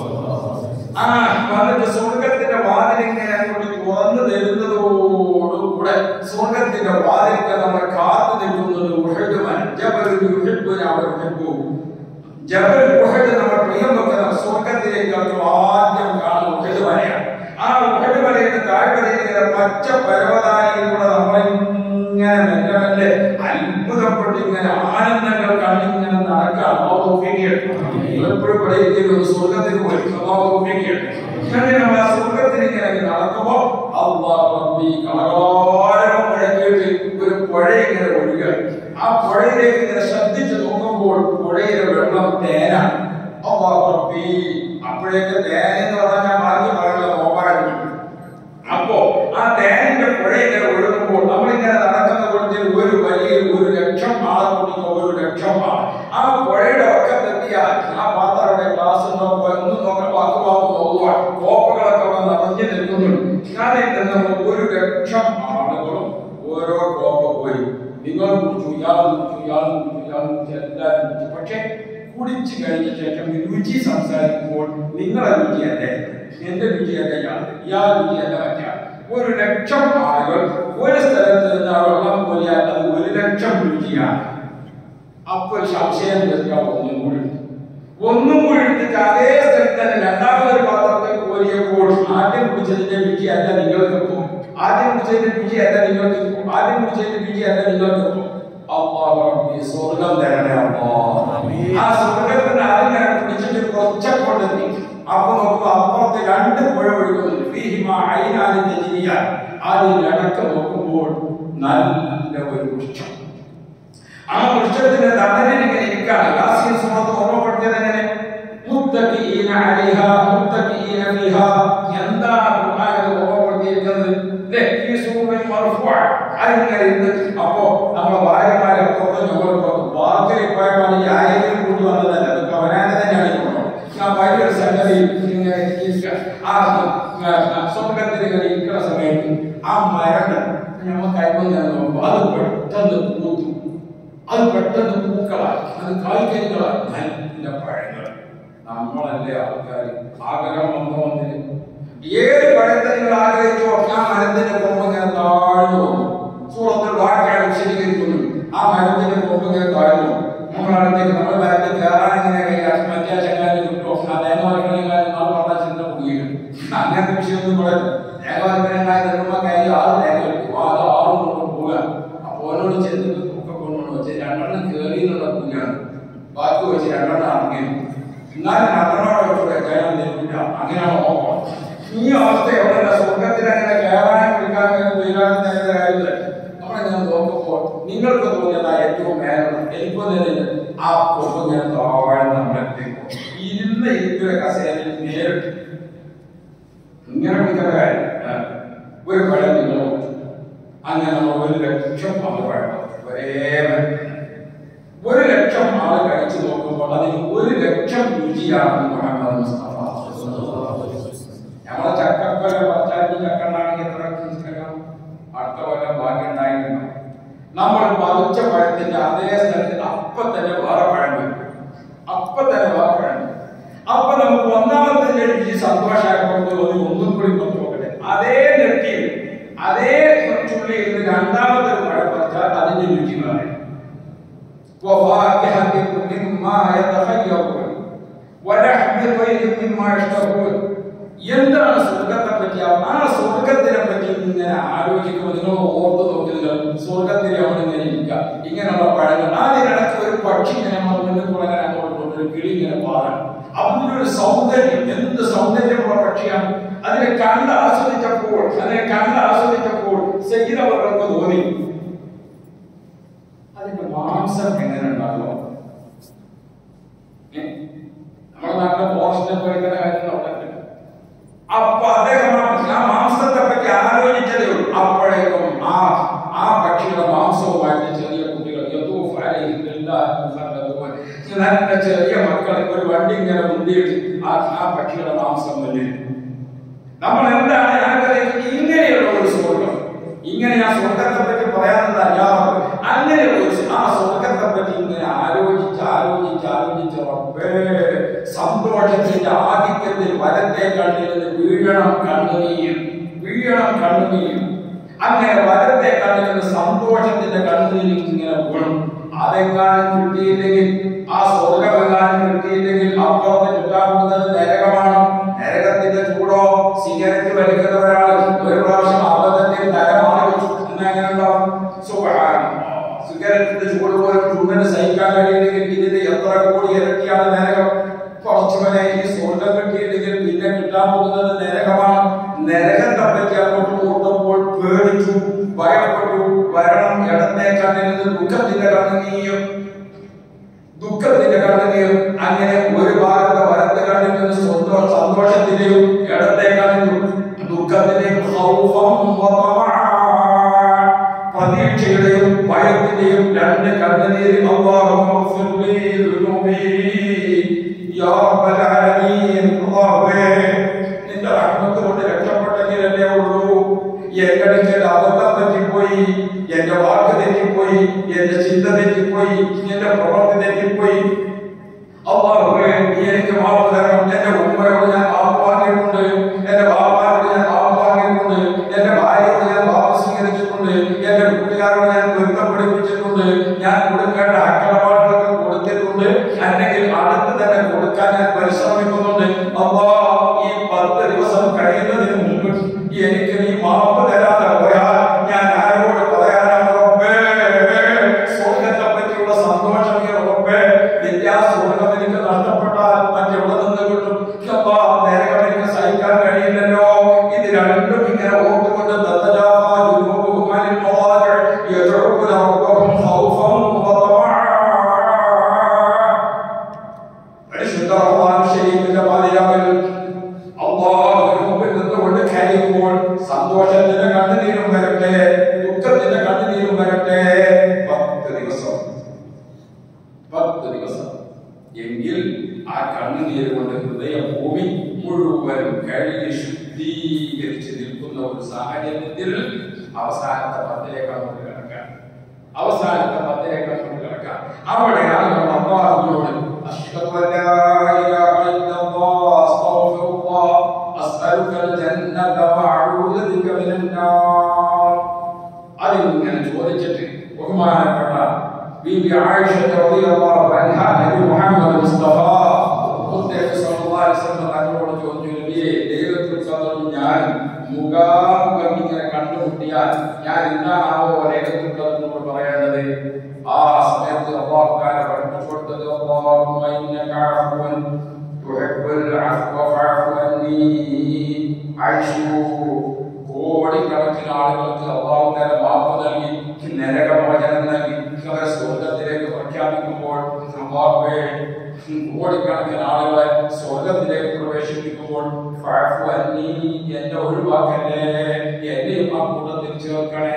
ആ വന്നിട്ട് സ്വർഗത്തിന്റെ വാതിൽ ഇങ്ങനെ അങ്ങോട്ട് തുറന്നു തരുന്നതോടുകൂടെ സ്വർഗത്തിന്റെ വാതിൽക്ക് നമ്മൾ കാത്തു നിൽക്കുന്നത് ഉഹദുമൻ ജബൽ യുഹിബ്ബുന വ യുഹിബ്ബു ജബൽ ഉഹദ് നമ്മൾ പ്രിയം വെക്കുന്ന സ്വർഗത്തിലേക്ക് നമ്മൾ ആദ്യം കാണുന്ന ഉഹദ് മലയാണ് ആ ഉഹദ് മലയുടെ താഴ്വരയിൽ ഇങ്ങനെ പച്ച പരവതാനിയിലൂടെ നമ്മളിങ്ങനെ മെല്ലെ മെല്ലെ അത്ഭുതപ്പെട്ട് ഇങ്ങനെ ആനന്ദങ്ങൾ കണ്ടിങ്ങനെ നടക്കാം എപ്പോഴും ഇവിടെ ഇരിക്കുന്നു സ്വർഗത്തിന് പോയി സ്വഭാവം അങ്ങനെ നമ്മൾ ആ സ്വർഗത്തിന് ഇങ്ങനെ നടക്കുമ്പോ അള്ളാഹ് റബ്ബി കളകാലം മുഴക്കിയിട്ട് ഒരു പുഴ ഇങ്ങനെ ഒഴുകുക ആ പുഴയിലേക്ക് ഇങ്ങനെ ശ്രദ്ധിച്ച് നോക്കുമ്പോൾ പുഴയിലെ വെള്ളം തേനാണ് അള്ളാഹ് റബ്ബി അപ്പോഴേക്ക് തേൻ എന്ന് പറഞ്ഞാൽ ബാക്കി പറയുന്ന മോപാടുണ്ട് അപ്പോ ആ തേനിന്റെ പുഴ ഇങ്ങനെ ഒഴുകുമ്പോൾ നമ്മളിങ്ങനെ നടക്കുന്ന കൂട്ടത്തിൽ ഒരു വലിയ ഒരു ലക്ഷം ആളെ കൂട്ടിക്കോ ഒരു ലക്ഷം ആൾ ആ പുഴയുടെ ഒക്കത്തെത്തിയാൽ ആ പാത്രയുടെ ഗ്ലാസ് നോക്കുക ഒന്നും നോക്കണം വാക്ക് വാക്ക് നോക്കുക കോപ്പകളൊക്കെ അവിടെ നിറഞ്ഞു നിൽക്കുന്നുണ്ട് ഞാനിൽ നിന്ന് ഒരു ലക്ഷം ആളുകളും ഓരോ കോപ്പ പോയി നിങ്ങൾ കുടിച്ചു ഇയാൾ ഇയാളും കുടിച്ചു ഇയാളും കുടിച്ചു എല്ലാവരും കുടിച്ചു പക്ഷെ കുടിച്ചു കഴിഞ്ഞ ശേഷം രുചി സംസാരിക്കുമ്പോൾ നിങ്ങളെ രുചിയല്ല എന്റെ രുചിയല്ല ഇയാൾ ഇയാൾ രുചിയല്ല മറ്റാൾ ഒരു ലക്ഷം ആളുകൾ ഒരു സ്ഥലത്ത് നിന്ന് ആ വെള്ളം പോയാൽ അത് ഒരു ലക്ഷം രുചിയാണ് അപ്പൊ ഒരു സംശയം തീർക്കാൻ ഒന്നും കൂടി എടുത്തു. ഒന്നും കൂടി എടുത്തിട്ട് അതേ സ്ഥലത്ത് തന്നെ രണ്ടാമതൊരു പാത്രത്തിൽ കോരിയപ്പോൾ ആദ്യം കുടിച്ചതിന്റെ രുചിയല്ല നിങ്ങൾക്ക് എത്തും ആദ്യം കുടിച്ചതിന്റെ രുചിയല്ല നിങ്ങൾക്ക് എത്തും ആദ്യം കുടിച്ചതിന്റെ രുചിയല്ല നിങ്ങൾക്ക് എത്തും അള്ളാഹു റബ്ബി സ്വർഗം തരണേ അല്ലാഹ്. ആ സ്വർഗത്തിന് അതിങ്ങനെ കുടിച്ചിട്ട് കുറച്ചക്കൊണ്ടെത്തി അപ്പൊ നോക്കുമ്പോ അപ്പുറത്ത് രണ്ട് പുഴ ഒഴുകുന്നുണ്ട് ഫീഹിമ ഐനാനി തജ്രിയാൻ അതിലടക്കം നോക്കുമ്പോൾ നല്ല ഒരു വൃക്ഷം ആ വൃക്ഷത്തിന്റെ തണലിൽ ഇങ്ങനെ ഇരിക്കാണ് യാസീൻ സൂറത്ത് ഓർമ്മപ്പെടുത്തിയത് എങ്ങനെ മുത്തഖീന അലൈഹ മുത്തഖീന ഫീഹ എന്താണ് ഖുർആനിൽ ഓർമ്മപ്പെടുത്തിയിരിക്കുന്നത് ല്ലേ? ഫീ സൂറിൻ മർഫൂഅ. അതിങ്ങനെ ഇരുന്ന് അപ്പോ നമ്മളെ ഭാര്യമാരെ പുറത്ത് നമ്മൾ വാക്കിൽ പോയപ്പോൾ ഈ ആയിരം കൂടി വന്നതല്ല അത് കവനാനെ തന്നെയാണ് ഇപ്പോൾ ഞാൻ വലിയൊരു സംഗതി ഇങ്ങനെ ഇരിക്കുക. ആ സ്വർഗത്തിൽ ഇങ്ങനെ ഇരിക്കുന്ന സമയത്ത് ആ മരങ്ങൾ നമ്മൾ കൈവന്ന് നോക്കുമ്പോൾ അത് പെട്ടെന്ന് പൂത്തു അത് പെട്ടെന്ന് പൂക്കളായി അത് കായ്ക്കനികളായി നല്ല പഴങ്ങൾ നമ്മളല്ലേ ആൾക്കാർ ആഗ്രഹം വന്നു വന്നില്ല ഏത് പഴത്തെ നിങ്ങൾ ആഗ്രഹിച്ചോ ആ മരത്തിന്റെ കൊമ്പ് ഇങ്ങനെ താഴ്ന്നു പോകും സൂറത്തിൽ വാക്കാണ് വിശദീകരിക്കുന്നു ആ മരത്തിന്റെ കൊമ്പ് ഇങ്ങനെ താഴ്ന്നു പോകും നമ്മളടുത്തേക്ക് നമ്മുടെ മരത്തിൽ കയറാൻ ഇങ്ങനെ കഴിയാം മറ്റേ ചങ്ങാതി കിട്ടോ ആ തേങ്ങ വരക്കണെങ്കിലും നാളെ പറഞ്ഞ ചിന്ത കുടിക്കും അങ്ങനത്തെ വിഷയമൊന്നും പറയില്ല തേങ്ങ വരക്കണെങ്കിലും നിർമ്മ കയ്യിൽ ആറ് തേങ്ങ കിട്ടും അത് ആറും കൊണ്ട് പോവുക അപ്പൊ ഓരോട് ചെന്ന് ഒക്കെ കൊണ്ടുവന്നു വെച്ച് രണ്ടെണ്ണം കയറി എന്നുള്ള കുഞ്ഞാണ് ബാക്കി വെച്ച് രണ്ടെണ്ണം ഇറങ്ങി എന്നാലും രണ്ടെണ്ണോടെ വെച്ച് കയറാൻ തരുന്നില്ല അങ്ങനെ നോക്കണം ഈ അവസ്ഥ എവിടെ സ്വർഗത്തിൽ അങ്ങനെ കയറാനും വിളിക്കാനും വീഴാനും നേരത്തെ കാര്യമില്ല നമ്മളിങ്ങനെ നോക്കുമ്പോൾ നിങ്ങൾക്ക് തോന്നിയതാ ഏറ്റവും മേലുള്ള എനിക്ക് തോന്നിയത് ആ കൊമ്പ് ഇങ്ങനെ താഴ്ന്ന് നമ്മളെത്തിക്കും ഇരുന്ന് ഇരിക്കുന്ന കസേരയിൽ നേരിട്ട് ഇങ്ങനെ വിളിക്കുന്ന കാര്യം ആ. ഒരു പഴം നിങ്ങൾ നോക്കി. അങ്ങനെ നമ്മൾ ഒരു ലക്ഷം ആള് പഴം ഒരേ മരം. ഒരു ലക്ഷം ആള് കഴിച്ചു നോക്കുമ്പോൾ അതിന് ഒരു ലക്ഷം രുചിയാണ് മുഹമ്മദ് മുസ്തഫ നമ്മളെ ചക്കപ്പല പച്ചാറ്റി ചക്കണ്ടാണെങ്കിൽ എത്ര കിലോഗ്രാം? അടുത്ത കൊല്ലം ഭാഗ്യം ഉണ്ടായിരുന്നു നമ്മൾ പറിച്ച പഴത്തിന്റെ അതേ സ്ഥലത്ത് അപ്പൊ തന്നെ വേറെ പഴം വരും അപ്പൊ തന്നെ വേറെ പഴം വരും അപ്പൊ നമുക്ക് ഒന്നാമത്തെ നെട്ടി സന്തോഷമായിക്കൊണ്ട് തോന്നി ഒന്നും കൂടി പുറത്തു നോക്കട്ടെ അതേ നെട്ടിയിൽ അതേ ചുള്ളിയിൽ നിന്ന് രണ്ടാമത്തെ ഒരു പഴം പറിച്ചാൽ അതിന്റെ രുചി മാറി وفاكهة مما يتخيرون ولحم طير مما يشتهون എന്താണ് സ്വർഗത്തെ പറ്റി ആ സ്വർഗത്തിനെ പറ്റി ഇങ്ങനെ ആലോചിക്കുമ്പോൾ നിങ്ങൾ ഓർത്ത് നോക്കി നിങ്ങൾ സ്വർഗത്തിൽ അവിടെ ഇങ്ങനെ ഇരിക്കുക ഇങ്ങനെയുള്ള പഴങ്ങൾ അതിനിടയ്ക്ക് ഒരു പക്ഷി ഇങ്ങനെ മുന്നിൽ കൂടെ അങ്ങോട്ട് കൊണ്ട് ഒരു കിളി ഇങ്ങനെ പാറാൻ അതിന്റെ ഒരു സൗന്ദര്യം എന്ത് സൗന്ദര്യമുള്ള പക്ഷിയാണ് അതിനെ കണ്ട് ആസ്വദിച്ചപ്പോൾ അതിനെ കണ്ട് ആസ്വദിച്ചപ്പോൾ സഹിതവർക്ക് തോന്നി അതിന്റെ മാംസം എങ്ങനെ ഉണ്ടാകുമോ ഏ? നമ്മുടെ നാട്ടിലെ ഫോറസ്റ്റിനെ പോയിരിക്കുന്ന കാര്യം അവിടെ ഉണ്ട്. അപ്പൊ അദ്ദേഹം ആ മാംസത്തെ പറ്റി ആലോചിച്ചതേ ഉള്ളൂ അപ്പോഴേക്കും ആ ആ പക്ഷിയുടെ മാംസവുമായിട്ട് ചെറിയ കുട്ടികൾ യതൂഫ് അലൈഹിം ബില്ലാഹി മുഖല്ലദൂൻ. നല്ല ചെറിയ മക്കളെ ഒരു വണ്ടി ഇങ്ങനെ മുന്തിയിട്ട് ആ ആ പക്ഷിയുടെ മാംസം മുന്നിൽ നമ്മൾ എന്താണ് ആഗ്രഹിക്കുന്നത് ഇങ്ങനെയുള്ള ഒരു സ്വർഗം ഇങ്ങനെ ആ സ്വർഗത്തെ പറ്റി പറയാനെന്താ ഞാൻ അങ്ങനെയുള്ള ഒരു ആ സ്വർഗത്തെ പറ്റി ഇങ്ങനെ ആലോചിച്ച് ആലോചിച്ച് ആലോചിച്ച് റബ്ബേ സന്തോഷത്തിന്റെ ആധിക്യത്തിൽ വലത്തെ കണ്ണിൽ നിന്ന് വീഴണം കണ്ണുനീർ വീഴണം കണ്ണുനീർ അങ്ങനെ വലത്തെ കണ്ണിൽ നിന്ന് സന്തോഷത്തിന്റെ കണ്ണുനീർ ഇങ്ങനെ വീണു അതെങ്ങാനും കിട്ടിയില്ലെങ്കിൽ ആ സ്വർഗമെങ്ങാനും കിട്ടിയില്ലെങ്കിൽ അപ്പുറത്ത് കിട്ടാൻ പോകുന്നത് നരകമാണ് നരകത്തിന്റെ ചൂടോ സിഗരറ്റ് വലിക്കുന്ന ഒരാൾ ഒരു പ്രാവശ്യം അബദ്ധത്തിൽ നരമാണ് വെച്ചു എന്നാ എങ്ങനെ ഉണ്ടാവും സുബ്ഹാനല്ലാഹ്. സിഗരറ്റിന്റെ ചൂട് പോലും ചൂടിന് സഹിക്കാൻ കഴിയില്ലെങ്കിൽ ഇതിന്റെ എത്ര കോടി ഇരട്ടിയാണ് നരകം കുറച്ചുവരെ ഈ സ്വർഗം കിട്ടിയില്ലെങ്കിൽ പിന്നെ കിട്ടാൻ പോകുന്നത് നരകമാണ് നരകത്തെ പറ്റി അങ്ങോട്ട് ഓർത്തപ്പോൾ പേടിച്ചു ഭയപ്പെട്ടു വരണം ഇടത്തെ കണ്ണിൽ നിന്ന് ദുഃഖത്തിന്റെ കണ്ണുനീയും ദുഃഖത്തിന്റെ കണ്ണുനീർ അങ്ങനെ ഒരു ഭാഗത്തെ വലത്തെ കണ്ണിൽ നിന്ന് സ്വന്തം സന്തോഷത്തിന്റെയും ഇടത്തെ കണ്ണിൽ ദുഃഖത്തിന്റെയും ഖൗഫം വതമഅ. പ്രതീക്ഷയുടെയും ഭയത്തിന്റെയും രണ്ട് കണ്ണുനീര് അല്ലാഹുമ്മ ഗ്ഫിർലി ദുനൂബി യാ റബ്ബൽ ആലമീൻ അല്ലാഹുവേ നിന്റെ റഹ്മത്ത് കൊണ്ട് രക്ഷപ്പെട്ടെങ്കിലല്ലേ ഉള്ളൂ എന്റെ അടുക്കൽ അബദ്ധം പറ്റിപ്പോയി എന്റെ വാക്ക് തെറ്റിപ്പോയി എന്റെ ചിന്ത തെറ്റിപ്പോയി തെറ്റിപ്പോയി എന്റെ പ്രവൃത്തി തെറ്റിപ്പോയി അള്ളാഹുവേ നീ എനിക്ക് മാപ്പ് തരണം എന്റെ ഉമ്മയോട് ഞാൻ മാപ്പ് വാങ്ങിയിട്ടുണ്ട് എന്റെ ബാപ്പാനോട് ഞാൻ മാപ്പ് വാങ്ങിയിട്ടുണ്ട് എന്റെ ഭാര്യയോട് ഞാൻ മാപ്പ് സ്വീകരിച്ചിട്ടുണ്ട് എന്റെ വീട്ടുകാരോട് ഞാൻ പൊരുത്തപ്പെടുപ്പിച്ചിട്ടുണ്ട് ഞാൻ കൊടുക്കേണ്ട അക്കടപാടുകളൊക്കെ കൊടുത്തിട്ടുണ്ട് അല്ലെങ്കിൽ അടുത്ത് തന്നെ കൊടുക്കാൻ ഞാൻ പരിശ്രമിക്കുന്നുണ്ട് അള്ളാ ഈ പത്ത് ദിവസം കഴിയുന്നതിന് മുമ്പ് എനിക്ക് നീ മാപ്പ് തരാതെ പോയാൽ ഞാൻ ആരോട് പറയാനാണ് റബ്ബേ സ്വർഗത്തെ പറ്റിയുള്ള സന്തോഷം ഈ റബ്ബേ വിദ്യാ സ്വർഗം എനിക്ക് നഷ്ടപ്പെട്ടാൽ മറ്റെവിടെ നിന്ന് കിട്ടും അപ്പാ നരകം എനിക്ക് സഹിക്കാൻ കഴിയില്ലല്ലോ ഇത് രണ്ടും ഇങ്ങനെ ഓർത്തുകൊണ്ട് തത്തജാഫാ ജുനൂബുഹും അനിൽ മവാദിഅ് യദ്ഉന റബ്ബഹും ഖൗഫൻ വതമഅ പരിശുദ്ധ ഖുർആൻ ശരീഫിന്റെ പാതിരാവിൽ അല്ലാഹുവിന് മുമ്പിൽ നിന്നുകൊണ്ട് കരയുമ്പോൾ സന്തോഷത്തിന്റെ കണ്ണുനീരും വരട്ടെ ദുഃഖത്തിന്റെ കണ്ണുനീരും വരട്ടെ പത്ത് ദിവസം പത്ത് ദിവസം എങ്കിൽ ആ കണ്ണുനീര് കൊണ്ട് ഹൃദയഭൂമി മുഴുവൻ കഴുകി ശുദ്ധീകരിച്ച് നിൽക്കുന്ന ഒരു സാഹചര്യത്തിൽ അവസാനത്തെ പത്തിലേക്ക് നമുക്ക് കിടക്കാം അവസാനത്തെ പത്തിലേക്ക് നമുക്ക് കിടക്കാം അവിടെയാണ് നമ്മൾ അള്ളാഹുവിനോട് അഷ്ഹദു അല്ലാ ഇലാഹ ഇല്ലല്ലാഹ് അസ്തഗ്ഫിറുല്ലാഹ് അസ്അലുക്കൽ ജന്നത വഅഊദു ബിക മിനൻ നാർ അതിങ്ങനെ ചോദിച്ചിട്ട് ബഹുമാനപ്പെട്ട ബീബി ആയിഷ റളിയല്ലാഹു അൻഹ നബി മുഹമ്മദ് മുസ്തഫ മുത്തനബി സല്ലല്ലാഹു അലൈഹി വസല്ലം തങ്ങളോട് ചോദിച്ചു നബിയെ ദൈവത്തിൽ സദറും ഞാൻ മുഖാമുഖം ഇങ്ങനെ കണ്ടുമുട്ടിയാൽ ഞാൻ എന്താണാവോ ദൈവത്തിൽ സദറിനോട് പറയേണ്ടത് ആ സമയത്ത് അള്ളാഹു താല പഠിപ്പിച്ചു കൊടുത്തത് അല്ലാഹുമ്മ ഇന്നക അഫ്വൻ തുഹിബ്ബുൽ അഫ്വ ഫഅഫു അന്നീ ആയിഷു കോടിക്കണക്കിന് ആളുകൾക്ക് അള്ളാഹു താല മാപ്പ് നൽകി നരകമോചനം നൽകി അവരെ സ്വർഗത്തിലേക്ക് പ്രഖ്യാപിക്കുമ്പോൾ അള്ളാഹുവേ കോടിക്കണക്കിന് ആളുകളെ സ്വർഗത്തിലേക്ക് പ്രവേശിപ്പിക്കുമ്പോൾ ഫഅഫു അന്നീ എന്നെ ഒഴിവാക്കല്ലേ എന്നെയും ആ കൂട്ടത്തിൽ ചേർക്കണേ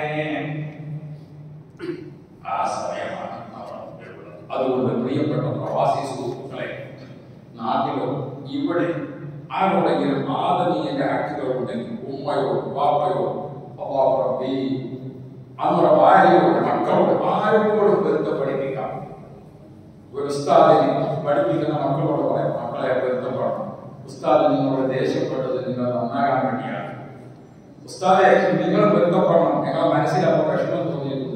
ആ സമയമാണ് നമ്മൾ ഉള്ളത്. അതുകൊണ്ട് പ്രിയപ്പെട്ട പ്രവാസി സുഹൃത്തുക്കളെ നാട്ടിലോ ഇവിടെ ആരോടെങ്കിലും ആദമീയന്റെ ഹക്കുകൾ ഉണ്ടെങ്കിൽ ഉമ്മയോ ബാപ്പയോ അള്ളാഹു റബ്ബി നമ്മുടെ ഭാര്യയോട് മക്കളോട് ആരോടും ബന്ധപ്പെടുപ്പിക്കാം ഒരു ഉസ്താദിനെ പഠിപ്പിക്കുന്ന മക്കളോട് പറയാം മക്കളെ ബന്ധപ്പെടണം ഉസ്താദ് നിങ്ങളോട് ദേഷ്യപ്പെട്ടത് നിങ്ങൾ നന്നാകാൻ വേണ്ടിയാണ് ഉസ്താദെ നിങ്ങൾ ബന്ധപ്പെടണം നിങ്ങൾ മനസ്സിലാവുന്ന വിഷമം തോന്നിയിട്ടുണ്ട്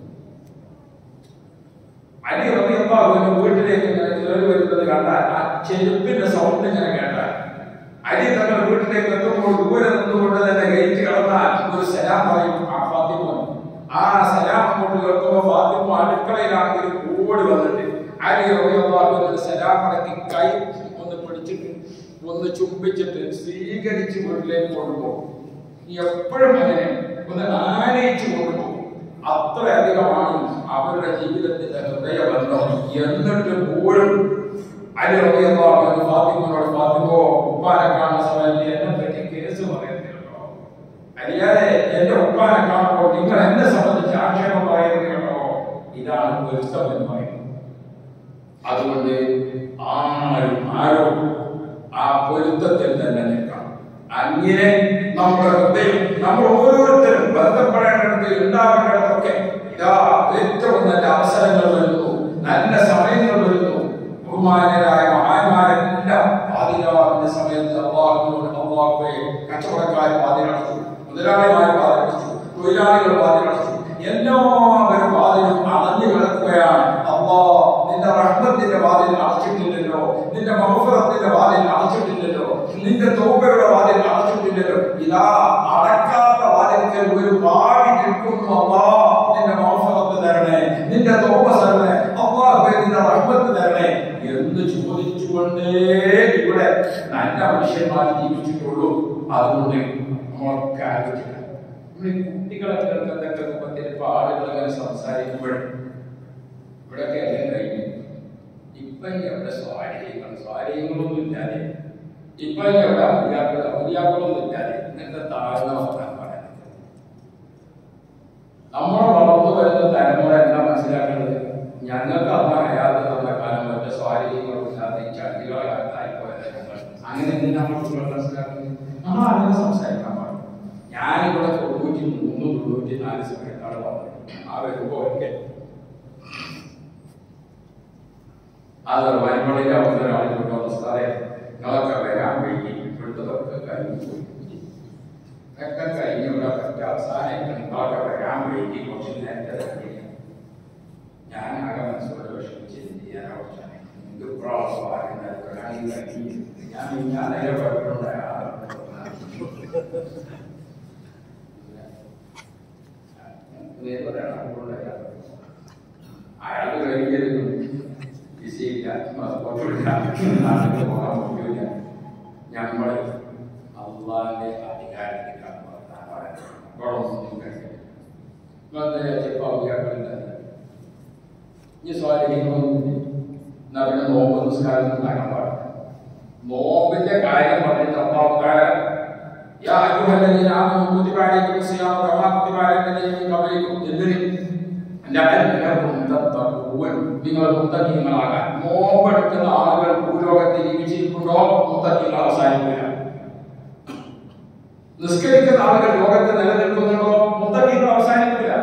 അലി റബിയല്ലാഹുവിന്റെ വീട്ടിലേക്ക് ഇങ്ങനെ കയറി വരുന്നത് കണ്ടാൽ ആ ചെരുപ്പിന്റെ സൗണ്ട് ഇങ്ങനെ കേട്ടാൽ അലി തങ്ങൾ വീട്ടിലേക്ക് എത്തുമ്പോൾ ദൂരെ നിന്നുകൊണ്ട് തന്നെ ഗേറ്റ് കടന്നാൽ ഒരു സലാം പറയും ആ ഫാത്തിമ ആ സലാം കൊണ്ട് കേൾക്കുമ്പോൾ ഫാത്തിമ അടുക്കളയിലാണെങ്കിൽ ഓടി വന്നിട്ട് അലി റബിയല്ലാഹുവിന്റെ സലാം അടക്കി കൈ ഒന്ന് പിടിച്ചിട്ട് ഒന്ന് ചുംബിച്ചിട്ട് സ്വീകരിച്ച് വീട്ടിലേക്ക് കൊണ്ടുപോകും എപ്പോഴും അങ്ങനെ ഒന്ന് ആനയിച്ചു കൊണ്ടുപോകും അത്രയധികമാണ് അവരുടെ ജീവിതത്തിന്റെ ഹൃദയബന്ധം എന്നിട്ട് പോലും അലി റബിയല്ലാഹു ഫാത്തിമയോട് ഫാത്തിമോ ഉപ്പാനെ കാണുന്ന സമയത്ത് എന്നെ പറ്റി കേസ് പറയുന്നില്ലല്ലോ അലിയാതെ എന്റെ ഉപ്പാനെ കാണുമ്പോൾ നിങ്ങൾ എന്നെ സംബന്ധിച്ച് ആക്ഷേപം പറയുന്നില്ലല്ലോ ഇതാണ് പൊരുത്തം എന്ന് പറയുന്നത് അതുകൊണ്ട് ആരും ആരും ആ പൊരുത്തത്തിൽ തന്നെ നിൽക്കണം അങ്ങനെ നമ്മുടെ ഹൃദയം നമ്മൾ ഓരോരുത്തരും ബന്ധപ്പെടേണ്ടിടത്ത് ഉണ്ടാവേണ്ടിടത്തൊക്കെ ഇതാ ഏറ്റവും നല്ല അവസരങ്ങൾ വരുന്നു നല്ല സമയങ്ങൾ വരുന്നു ബഹുമാന്യരായ മഹാന്മാരെല്ലാം പാതിരാവിന്റെ സമയത്ത് അള്ളാഹുവിനോട് അള്ളാഹുവെ കച്ചവടക്കാർ പാതിരടച്ചു മുതലാളിമാർ പാതിരടച്ചു തൊഴിലാളികൾ പാതിരടച്ചു എല്ലാവരും വാതിലും അടഞ്ഞു കിടക്കുകയാണ് അള്ളാ നിന്റെ റഹ്മത്തിന്റെ വാതിൽ അടച്ചിട്ടില്ലല്ലോ നിന്റെ മഹഫറത്തിന്റെ വാതിൽ അടച്ചിട്ടില്ലല്ലോ നിന്റെ തോപ്പയുടെ വാതിൽ അടച്ചിട്ടില്ലല്ലോ ഇതാ അടക്കാത്ത വാതിൽക്കൽ ഒരു പാടി നിൽക്കുന്നു അള്ളാ നിന്റെ മഹഫറത്ത് തരണേ നിന്റെ തോപ്പ തരണേ അള്ളാഹുവേ നിന്റെ റഹ്മത്ത് തരണേ എന്ന് ചോദിച്ചുകൊണ്ടേ ഇവിടെ നല്ല മനുഷ്യന്മാർ ജീവിച്ചിട്ടുള്ളൂ അതുകൊണ്ട് നമ്മളൊക്കെ ആലോചിക്കണം നമ്മുടെ ഈ കുട്ടികളെ കേൾക്കത്തക്ക രൂപത്തിൽ ഇപ്പൊ ആളുകൾ അങ്ങനെ സംസാരിക്കുമ്പോൾ ഇവിടെയൊക്കെ എല്ലാം കഴിഞ്ഞു ഇപ്പൊ ഇനി എവിടെ സ്വാധീനങ്ങൾ സ്വാധീനങ്ങളൊന്നും ഇല്ലാതെ ഇപ്പൊ ഇനി എവിടെ ഔലിയാക്കൾ ഔലിയാക്കളൊന്നും ഇല്ലാതെ ഇങ്ങനത്തെ താഴ്ന്ന വർത്താനം പറയാൻ നമ്മൾ വളർന്നു വരുന്ന തലമുറ എന്താ മനസ്സിലാക്കേണ്ടത് ഞങ്ങൾക്ക് അമ്മ ഹയാത്ത് തന്ന കാലം മറ്റേ സ്വാധീനങ്ങളും ഇല്ലാതെ ഈ ചണ്ടികളായി പോയത് ഞങ്ങൾ അങ്ങനെ എന്തിനാ നമ്മൾ കുട്ടികൾ മനസ്സിലാക്കുന്നത് നമ്മൾ അങ്ങനെ സംസാരിക്കാൻ പാടില്ല ഞാനിവിടെ തൊണ്ണൂറ്റി മൂന്ന് തൊണ്ണൂറ്റി നാല് സമയത്താണ് വന്നത് ആ വരുമ്പോൾ ഒക്കെ അത് വരുമ്പോഴേക്ക് അവസരം ആളുകൾ അവസ്ഥയെ നിങ്ങളൊക്കെ വരാൻ വേണ്ടി ഇപ്പോഴത്തതൊക്കെ കഴിഞ്ഞു പോയി ഒക്കെ കഴിഞ്ഞ ഇവിടെ പറ്റ അവസാനം നിങ്ങളൊക്കെ വരാൻ വേണ്ടി കുറച്ച് നേരത്തെ തന്നെ ഞാൻ ആകെ മനസ്സോടെ വിഷമിച്ച് എന്ത് ചെയ്യാൻ അവസാനം എന്ത് പ്രാവശ്യം ഞാൻ ഞാൻ നേരെ പോയിട്ടുണ്ടായ അയാൾ കഴിക്കരുത് വിസയില്ല പാസ്പോർട്ടില്ല നാട്ടിൽ പോകാൻ പറ്റില്ല ഞങ്ങൾ അള്ളാന്റെ അധികാരത്തിൽ ഈ സ്വാധീനങ്ങളൊന്നും എന്നാ പിന്നെ നോമ്പ് നിസ്കാരം ഉണ്ടാക്കാൻ പാടില്ല നോമ്പിന്റെ കാര്യം പറഞ്ഞിട്ട് അള്ളാഹുക്കാര يا أيها الذين آمنوا كتب عليكم الصيام كما كتب على الذين من قبلكم എന്തിന് ലഅല്ലക്കും തത്തഖൂൻ നിങ്ങൾ മുത്തഖീങ്ങളാകാൻ നോമ്പെടുക്കുന്ന ആളുകൾ ഭൂലോകത്തിൽ ജീവിച്ചിരിക്കുന്നുണ്ടോ മുത്തഖീങ്ങൾ അവസാനിക്കില്ല നിസ്കരിക്കുന്ന ആളുകൾ ലോകത്ത് നിലനിൽക്കുന്നുണ്ടോ മുത്തഖീങ്ങൾ അവസാനിക്കില്ല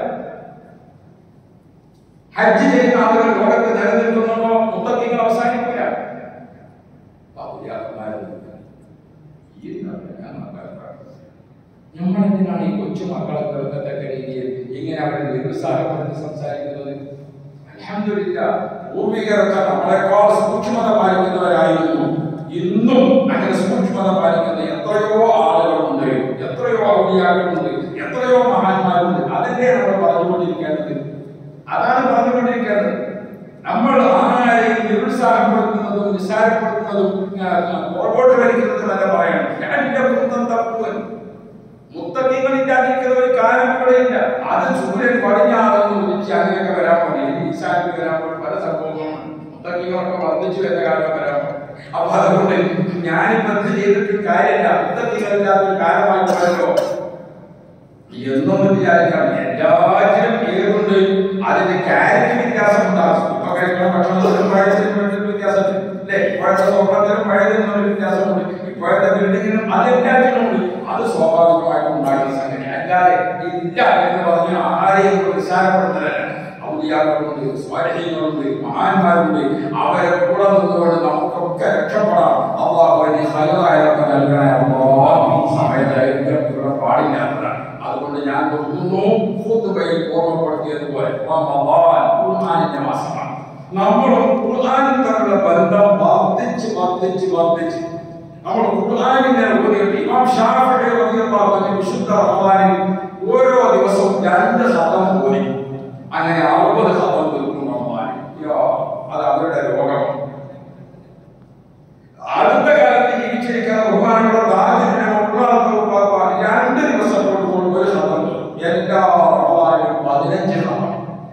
ഹജ്ജ് ചെയ്യുന്ന ആളുകൾ ലോകത്ത് നിലനിൽക്കുന്നുണ്ടോ മുത്തഖീങ്ങൾ അവസാനിക്കില്ല പൗര്യാക്കന്മാരൊന്നുമില്ല ഈ നമ്മളെന്തിനാണ് ഈ കൊച്ചു മക്കളെ വെറുക്കത്തക്ക രീതിയിൽ ഇങ്ങനെ അവരെ നിരുത്സാഹപ്പെടുത്തി സംസാരിക്കുന്നത് അൽഹംദുലില്ല പൂർവികരൊക്കെ നമ്മളെക്കാൾ സൂക്ഷ്മത പാലിക്കുന്നവരായിരുന്നു ഇന്നും അങ്ങനെ സൂക്ഷ്മത പാലിക്കുന്ന എത്രയോ ആളുകളുണ്ട് എത്രയോ ഔലിയാക്കളുണ്ട് എത്രയോ മഹാന്മാരുണ്ട് അതല്ലേ നമ്മൾ പറഞ്ഞുകൊണ്ടിരിക്കേണ്ടത് അതാണ് പറഞ്ഞുകൊണ്ടിരിക്കേണ്ടത് നമ്മൾ ആരെയും നിരുത്സാഹപ്പെടുത്തുന്നതും നിസ്സാരപ്പെടുത്തുന്നതും ആ, പുറകോട്ട് വലിക്കുന്നതുമല്ല പറയണം ഞാൻ എന്റെ കുന്തം തപ്പുവൻ മുത്തക്കിങ്ങളില്ലാതിരിക്കുന്ന ഒരു കാലം ഇവിടെയില്ല അത് സൂര്യൻ പടിഞ്ഞാറെന്ന് ഉദിച്ച് അങ്ങനെയൊക്കെ വരാൻ മതി ഈശാനിക്ക് വരാൻ വേണ്ടി പല സംഭവങ്ങളുണ്ട് മുത്തക്കിങ്ങളൊക്കെ വർദ്ധിച്ചു വരുന്ന കാലം വരാൻ മതി അപ്പൊ അതുകൊണ്ട് ഞാനിപ്പോ എന്ത് ചെയ്തിട്ട് കാര്യമില്ല മുത്തക്കിങ്ങളില്ലാത്തൊരു കാലമായി പോയല്ലോ എന്നൊന്നും വിചാരിക്കണം എല്ലാറ്റിനും ഏതുണ്ട് അതിന്റെ ക്യാരറ്റ് വ്യത്യാസം ഉണ്ടാകും ഇപ്പൊ കഴിക്കുന്ന ഭക്ഷണത്തിലും പഴയതിനും വേണ്ടി വ്യത്യാസമുണ്ട് അല്ലെ ഇപ്പോഴത്തെ സ്വർണ്ണത്തിനും പഴയതിനും ഒരു വ്യത്യാസമുണ്ട് ഇപ്പോഴത്തെ ബിൽഡിങ്ങിനും അതെല്ലാറ്റിനും ഉണ്ട് അത് സ്വാഭാവികമായിട്ടും ഉണ്ടാകുന്ന സംഗതി അല്ലാതെ ഇല്ല എന്ന് പറഞ്ഞ് ആരെയും നിസ്സാരപ്പെടുത്തലല്ല ഔലിയാക്കളുണ്ട് സ്വാരഹ്യങ്ങളുണ്ട് മഹാന്മാരുണ്ട് അവരെ കൂടെ നിന്നുകൊണ്ട് നമുക്കൊക്കെ രക്ഷപ്പെടാം അള്ളാഹുവിന് ഹൈറായൊക്കെ നൽകണേ അള്ളാഹ് സമയത്തായിരിക്കും പാടില്ലാത്തതാണ് അതുകൊണ്ട് ഞാൻ നിർത്തുന്നു ഖുത്ബയിൽ ഓർമ്മപ്പെടുത്തിയതുപോലെ റമദാൻ ഖുർആനിന്റെ മാസമാണ് നമ്മളും ഖുർആനും തമ്മിലുള്ള ബന്ധം വർദ്ധിച്ച് വർദ്ധിച്ച് വർദ്ധിച്ച് നമ്മൾ ഖുർആനിനെ ഓതിയിട്ട് ഇമാം ഷാഫിഈ റളിയല്ലാഹു അൻഹു വിശുദ്ധ റമദാനിൽ ഓരോ ദിവസവും രണ്ട് ഹതം ഓതി അങ്ങനെ അറുപത് ഹതം തീർക്കും റമദാനിൽ യാ അത് അവരുടെ രോഗമാണ് അടുത്ത കാലത്ത് ജീവിച്ചിരിക്കുന്ന ബഹുമാനമുള്ള ദാരിദ്ര്യ ഉള്ളാർക്കുള്ള രണ്ട് ദിവസം കൊണ്ട് ഒരു ശതം എല്ലാ റമദാനിലും പതിനഞ്ച് ശതം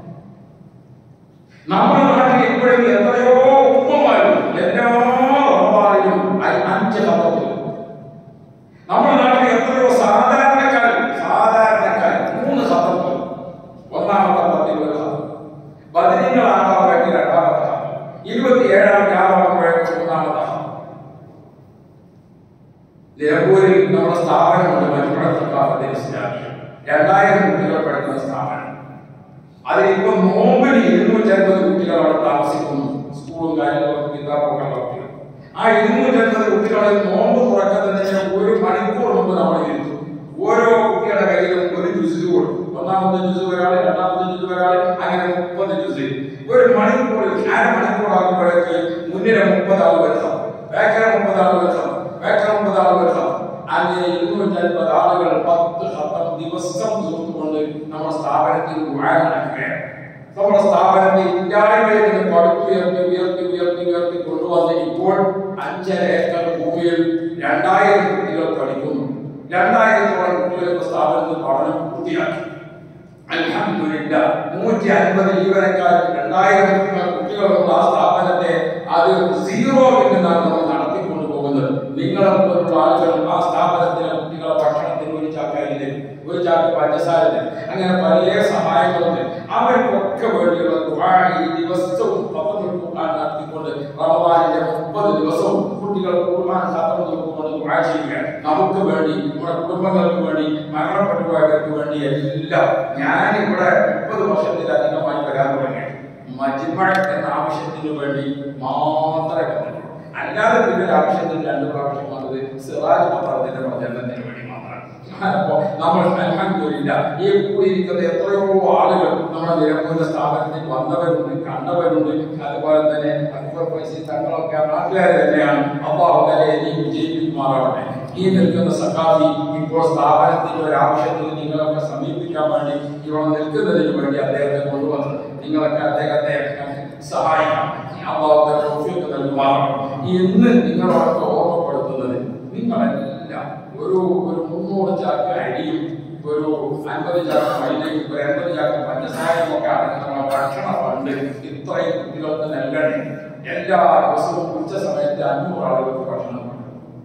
നമ്മുടെ നാട്ടിൽ ഇപ്പോഴും എത്രയോ ഉമ്മമാരുണ്ട് എല്ലാ റമദാനിലും അ- അഞ്ച് ശതം നമ്മുടെ നാട്ടിൽ എത്രയോ സാധാരണക്കാർ സാധാരണക്കാർ മൂന്ന് ശതം ഒന്നാമത്തെ പത്തിൽ ഒരു ശതം പതിനഞ്ചാകുമ്പോഴേക്ക് രണ്ടാമത്തെ ശതം ഇരുപത്തിയേഴാം ആകുമ്പോഴേക്ക് മൂന്നാമത്തെ ശതം നിലമ്പൂരിൽ നമ്മുടെ സ്ഥാപനമുണ്ട് മറ്റുള്ള ഇസ്ലാമിക രണ്ടായിരം കുട്ടികൾ പഠിക്കുന്ന സ്ഥാപനം അതിലിപ്പോ നോമ്പിന് ഇരുന്നൂറ്റി അൻപത് കുട്ടികൾ അവിടെ താമസിക്കുന്നു സ്കൂളും കാര്യങ്ങളും കിതാബൊക്കെ ഉള്ള കുട്ടികൾ ആ ഇരുന്നൂറ്റി അൻപത് കുട്ടികളെ നോമ്പ് തുറക്കുന്നതിന് ഒരു മണിക്കൂർ മുമ്പ് നമ്മൾ ഇരുത്തും ഓരോ കുട്ടികളുടെ കയ്യിലും ഒരു ജുസ് കൊടുക്കും ഒന്നാമത്തെ ജുസ് ഒരാൾ രണ്ടാമത്തെ ജുസ് ഒരാൾ അങ്ങനെ മുപ്പത് ജുസ് ഒരു മണിക്കൂർ അര മണിക്കൂർ ആകുമ്പോഴേക്ക് മുന്നിലെ മുപ്പത് ആൾ വരുത്താം ബാക്കിലെ മുപ്പത് ആൾ വരുത്താം ബാക്കിലെ മുപ്പത് ആൾ വരുത്താം അങ്ങനെ ഇരുന്നൂറ്റി അൻപത് ആളുകൾ പത്ത് ശതം ദിവസം തീർത്തുകൊണ്ട് നമ്മുടെ സ്ഥാപനത്തിൽ ദുആ നടക്കുകയാണ് നമ്മുടെ സ്ഥാപനത്തെ ഇല്ലായ്മയിൽ നിന്ന് പടുത്തുയർത്തി ഉയർത്തി ഉയർത്തി ഉയർത്തി കൊണ്ടുവന്ന് ഇപ്പോൾ അഞ്ചര ഏക്കർ ഭൂമിയിൽ രണ്ടായിരം കുട്ടികൾ പഠിക്കുന്നു രണ്ടായിരത്തോളം കുട്ടികൾക്ക് സ്ഥാപനത്തിൽ പഠനം പൂർത്തിയാക്കി അൽഹംദുലില്ല നൂറ്റി അൻപത് ജീവനക്കാരും രണ്ടായിരം കുട്ടികളുള്ള ആ സ്ഥാപനത്തെ അത് സീറോയിൽ നിന്നാണ് നമ്മൾ നടത്തിക്കൊണ്ടു പോകുന്നത് നിങ്ങളെ പോലുള്ള ആളുകൾ ആ സ്ഥാപനത്തിലെ കുട്ടികളെ ഭക്ഷണത്തിന് ഒരു ചാക്കരിന് ഒരു ചാക്ക് പഞ്ചസാരത്തിന് അങ്ങനെ പല സഹായങ്ങളുണ്ട് അവർക്കൊക്കെ വേണ്ടിയുള്ള ദുആ ഈ ദിവസവും പത്തൊമ്പത് ഖുർആൻ നടത്തിക്കൊണ്ട് റമദാനിന്റെ മുപ്പത് ദിവസവും കുട്ടികൾ ഖുർആൻ ഖത്തം നോക്കിക്കൊണ്ട് ദുആ ചെയ്യുക നമുക്ക് വേണ്ടി നമ്മുടെ കുടുംബങ്ങൾക്ക് വേണ്ടി മരണപ്പെട്ടു പോയവർക്ക് വേണ്ടി എല്ലാം ഞാൻ ഇവിടെ മുപ്പത് വർഷത്തിലധികമായി വരാൻ തുടങ്ങി മജ്മ എന്ന ആവശ്യത്തിന് വേണ്ടി മാത്രമേ വന്നിട്ടുള്ളൂ അല്ലാതെ പിന്നെ ഒരു ആവശ്യത്തിന് രണ്ട് പ്രാവശ്യം വന്നത് സിറാജ് മന്ത്രത്തിന്റെ പ്രചരണത്തിന് വേണ്ടി മാത്രമാണ് അപ്പോ നമ്മൾ അൽഹംദുലില്ലാ ഈ കൂടിയിരിക്കുന്ന എത്രയോ ആളുകൾ നമ്മുടെ നിലമ്പൂരിന്റെ സ്ഥാപനത്തിൽ വന്നവരുണ്ട് കണ്ടവരുണ്ട് അതുപോലെ തന്നെ അക്ബർ ഫൈസി തങ്ങളൊക്കെ നാട്ടുകാർ തന്നെയാണ് അള്ളാഹു തലയെ നീ വിജയിപ്പിക്കുമാറാവട്ടെ ഈ നിൽക്കുന്ന സഖാഫി ഇപ്പോൾ സ്ഥാപനത്തിന്റെ ഒരു ആവശ്യത്തിന് നിങ്ങളൊക്കെ സമീപിക്കാൻ വേണ്ടി ഇവിടെ നിൽക്കുന്നതിന് വേണ്ടി അദ്ദേഹത്തെ കൊണ്ടുവന്നത് നിങ്ങളൊക്കെ അദ്ദേഹത്തെ സഹായിക്കാം അള്ളാഹു തല തൗഫീഖ് നൽകുമാറാവട്ടെ ഇന്ന് നിങ്ങളൊക്കെ ഓർമ്മപ്പെടുത്തുന്നത് നിങ്ങളെല്ലാം ഒരു ഒരു മുന്നൂറ് ചാക്ക് അരിയും ഒരു അൻപത് ചാക്ക് മൈദയും ഒരു എൺപത് ചാക്ക് പഞ്ചസാരയും ഒക്കെ അടങ്ങുന്ന ഭക്ഷണ ഫണ്ട് ഇത്രയും കുട്ടികൾക്ക് നൽകണേ എല്ലാ ദിവസവും ഉച്ച സമയത്ത് അഞ്ഞൂറ് ആളുകൾക്ക് ഭക്ഷണം കൊടുക്കണം.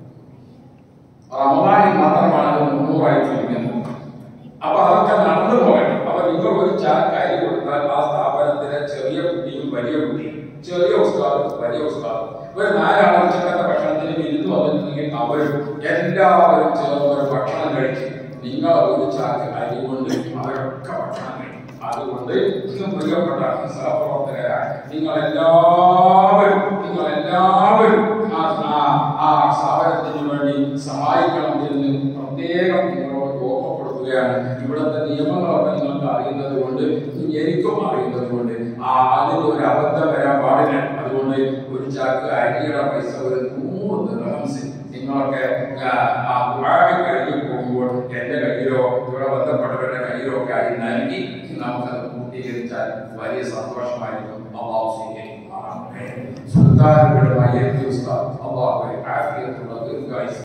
റമദാനിൽ മാത്രമാണ് അത് മുന്നൂറായി ചുരുങ്ങുന്നത് അപ്പൊ അതൊക്കെ നടന്നു പോകട്ടെ അപ്പൊ നിങ്ങൾ ഒരു ചാക്ക് അരി കൊടുത്താൽ ആ സ്ഥാപനത്തിലെ ചെറിയ കുട്ടിയും വലിയ കുട്ടിയും ചെറിയ ഉസ്താദും വലിയ ഉസ്താദും ഒരു നാലാൾ ഉച്ചക്കത്തെ ഭക്ഷണത്തിന് വിരുന്ന് വന്നിട്ടുണ്ടെങ്കിൽ അവരും എല്ലാവരും ചേർന്ന് ഒരു ഭക്ഷണം കഴിച്ച് നിങ്ങൾ ഒരു ചാക്ക് അരി കൊണ്ട് അവരൊക്കെ ഭക്ഷണം കഴിക്കും അതുകൊണ്ട് ഇന്ന് പ്രിയപ്പെട്ട സഹപ്രവർത്തകരായ നിങ്ങൾ എല്ലാവരും നിങ്ങൾ എല്ലാവരും ആ ആ- ആ സ്ഥാപനത്തിന് വേണ്ടി സഹായിക്കണം എന്ന് പ്രത്യേകം നിങ്ങളോട് ഓർമ്മപ്പെടുത്തുകയാണ് ഇവിടുത്തെ നിയമങ്ങളൊക്കെ നിങ്ങൾക്ക് അറിയുന്നത് കൊണ്ട് എനിക്കും അറിയുന്നത് കൊണ്ട് ആ അതിന് ഒരു അബദ്ധം വരാൻ പാടില്ല അതുകൊണ്ട് ഒരു ചാക്ക് അരിയുടെ പൈസ ഒരു നൂറ് ദിർഹംസ് നിങ്ങളൊക്കെ ആ, ആ ദുആക്ക് കഴിഞ്ഞ് പോകുമ്പോൾ എന്റെ കയ്യിലോ ഇവിടെ ബന്ധപ്പെട്ടവരുടെ കയ്യിലോ ഒക്കെ ആയി നൽകി നമുക്കത് പൂർത്തീകരിച്ചാൽ വലിയ സന്തോഷമായിരിക്കും അള്ളാഹു സ്വീകരിക്കുമാറാകട്ടെ സുൽത്താനുകളുടെ ഉസ്താദ് അള്ളാഹു ആഫിയത്തുള്ള ദീർഘായുസ്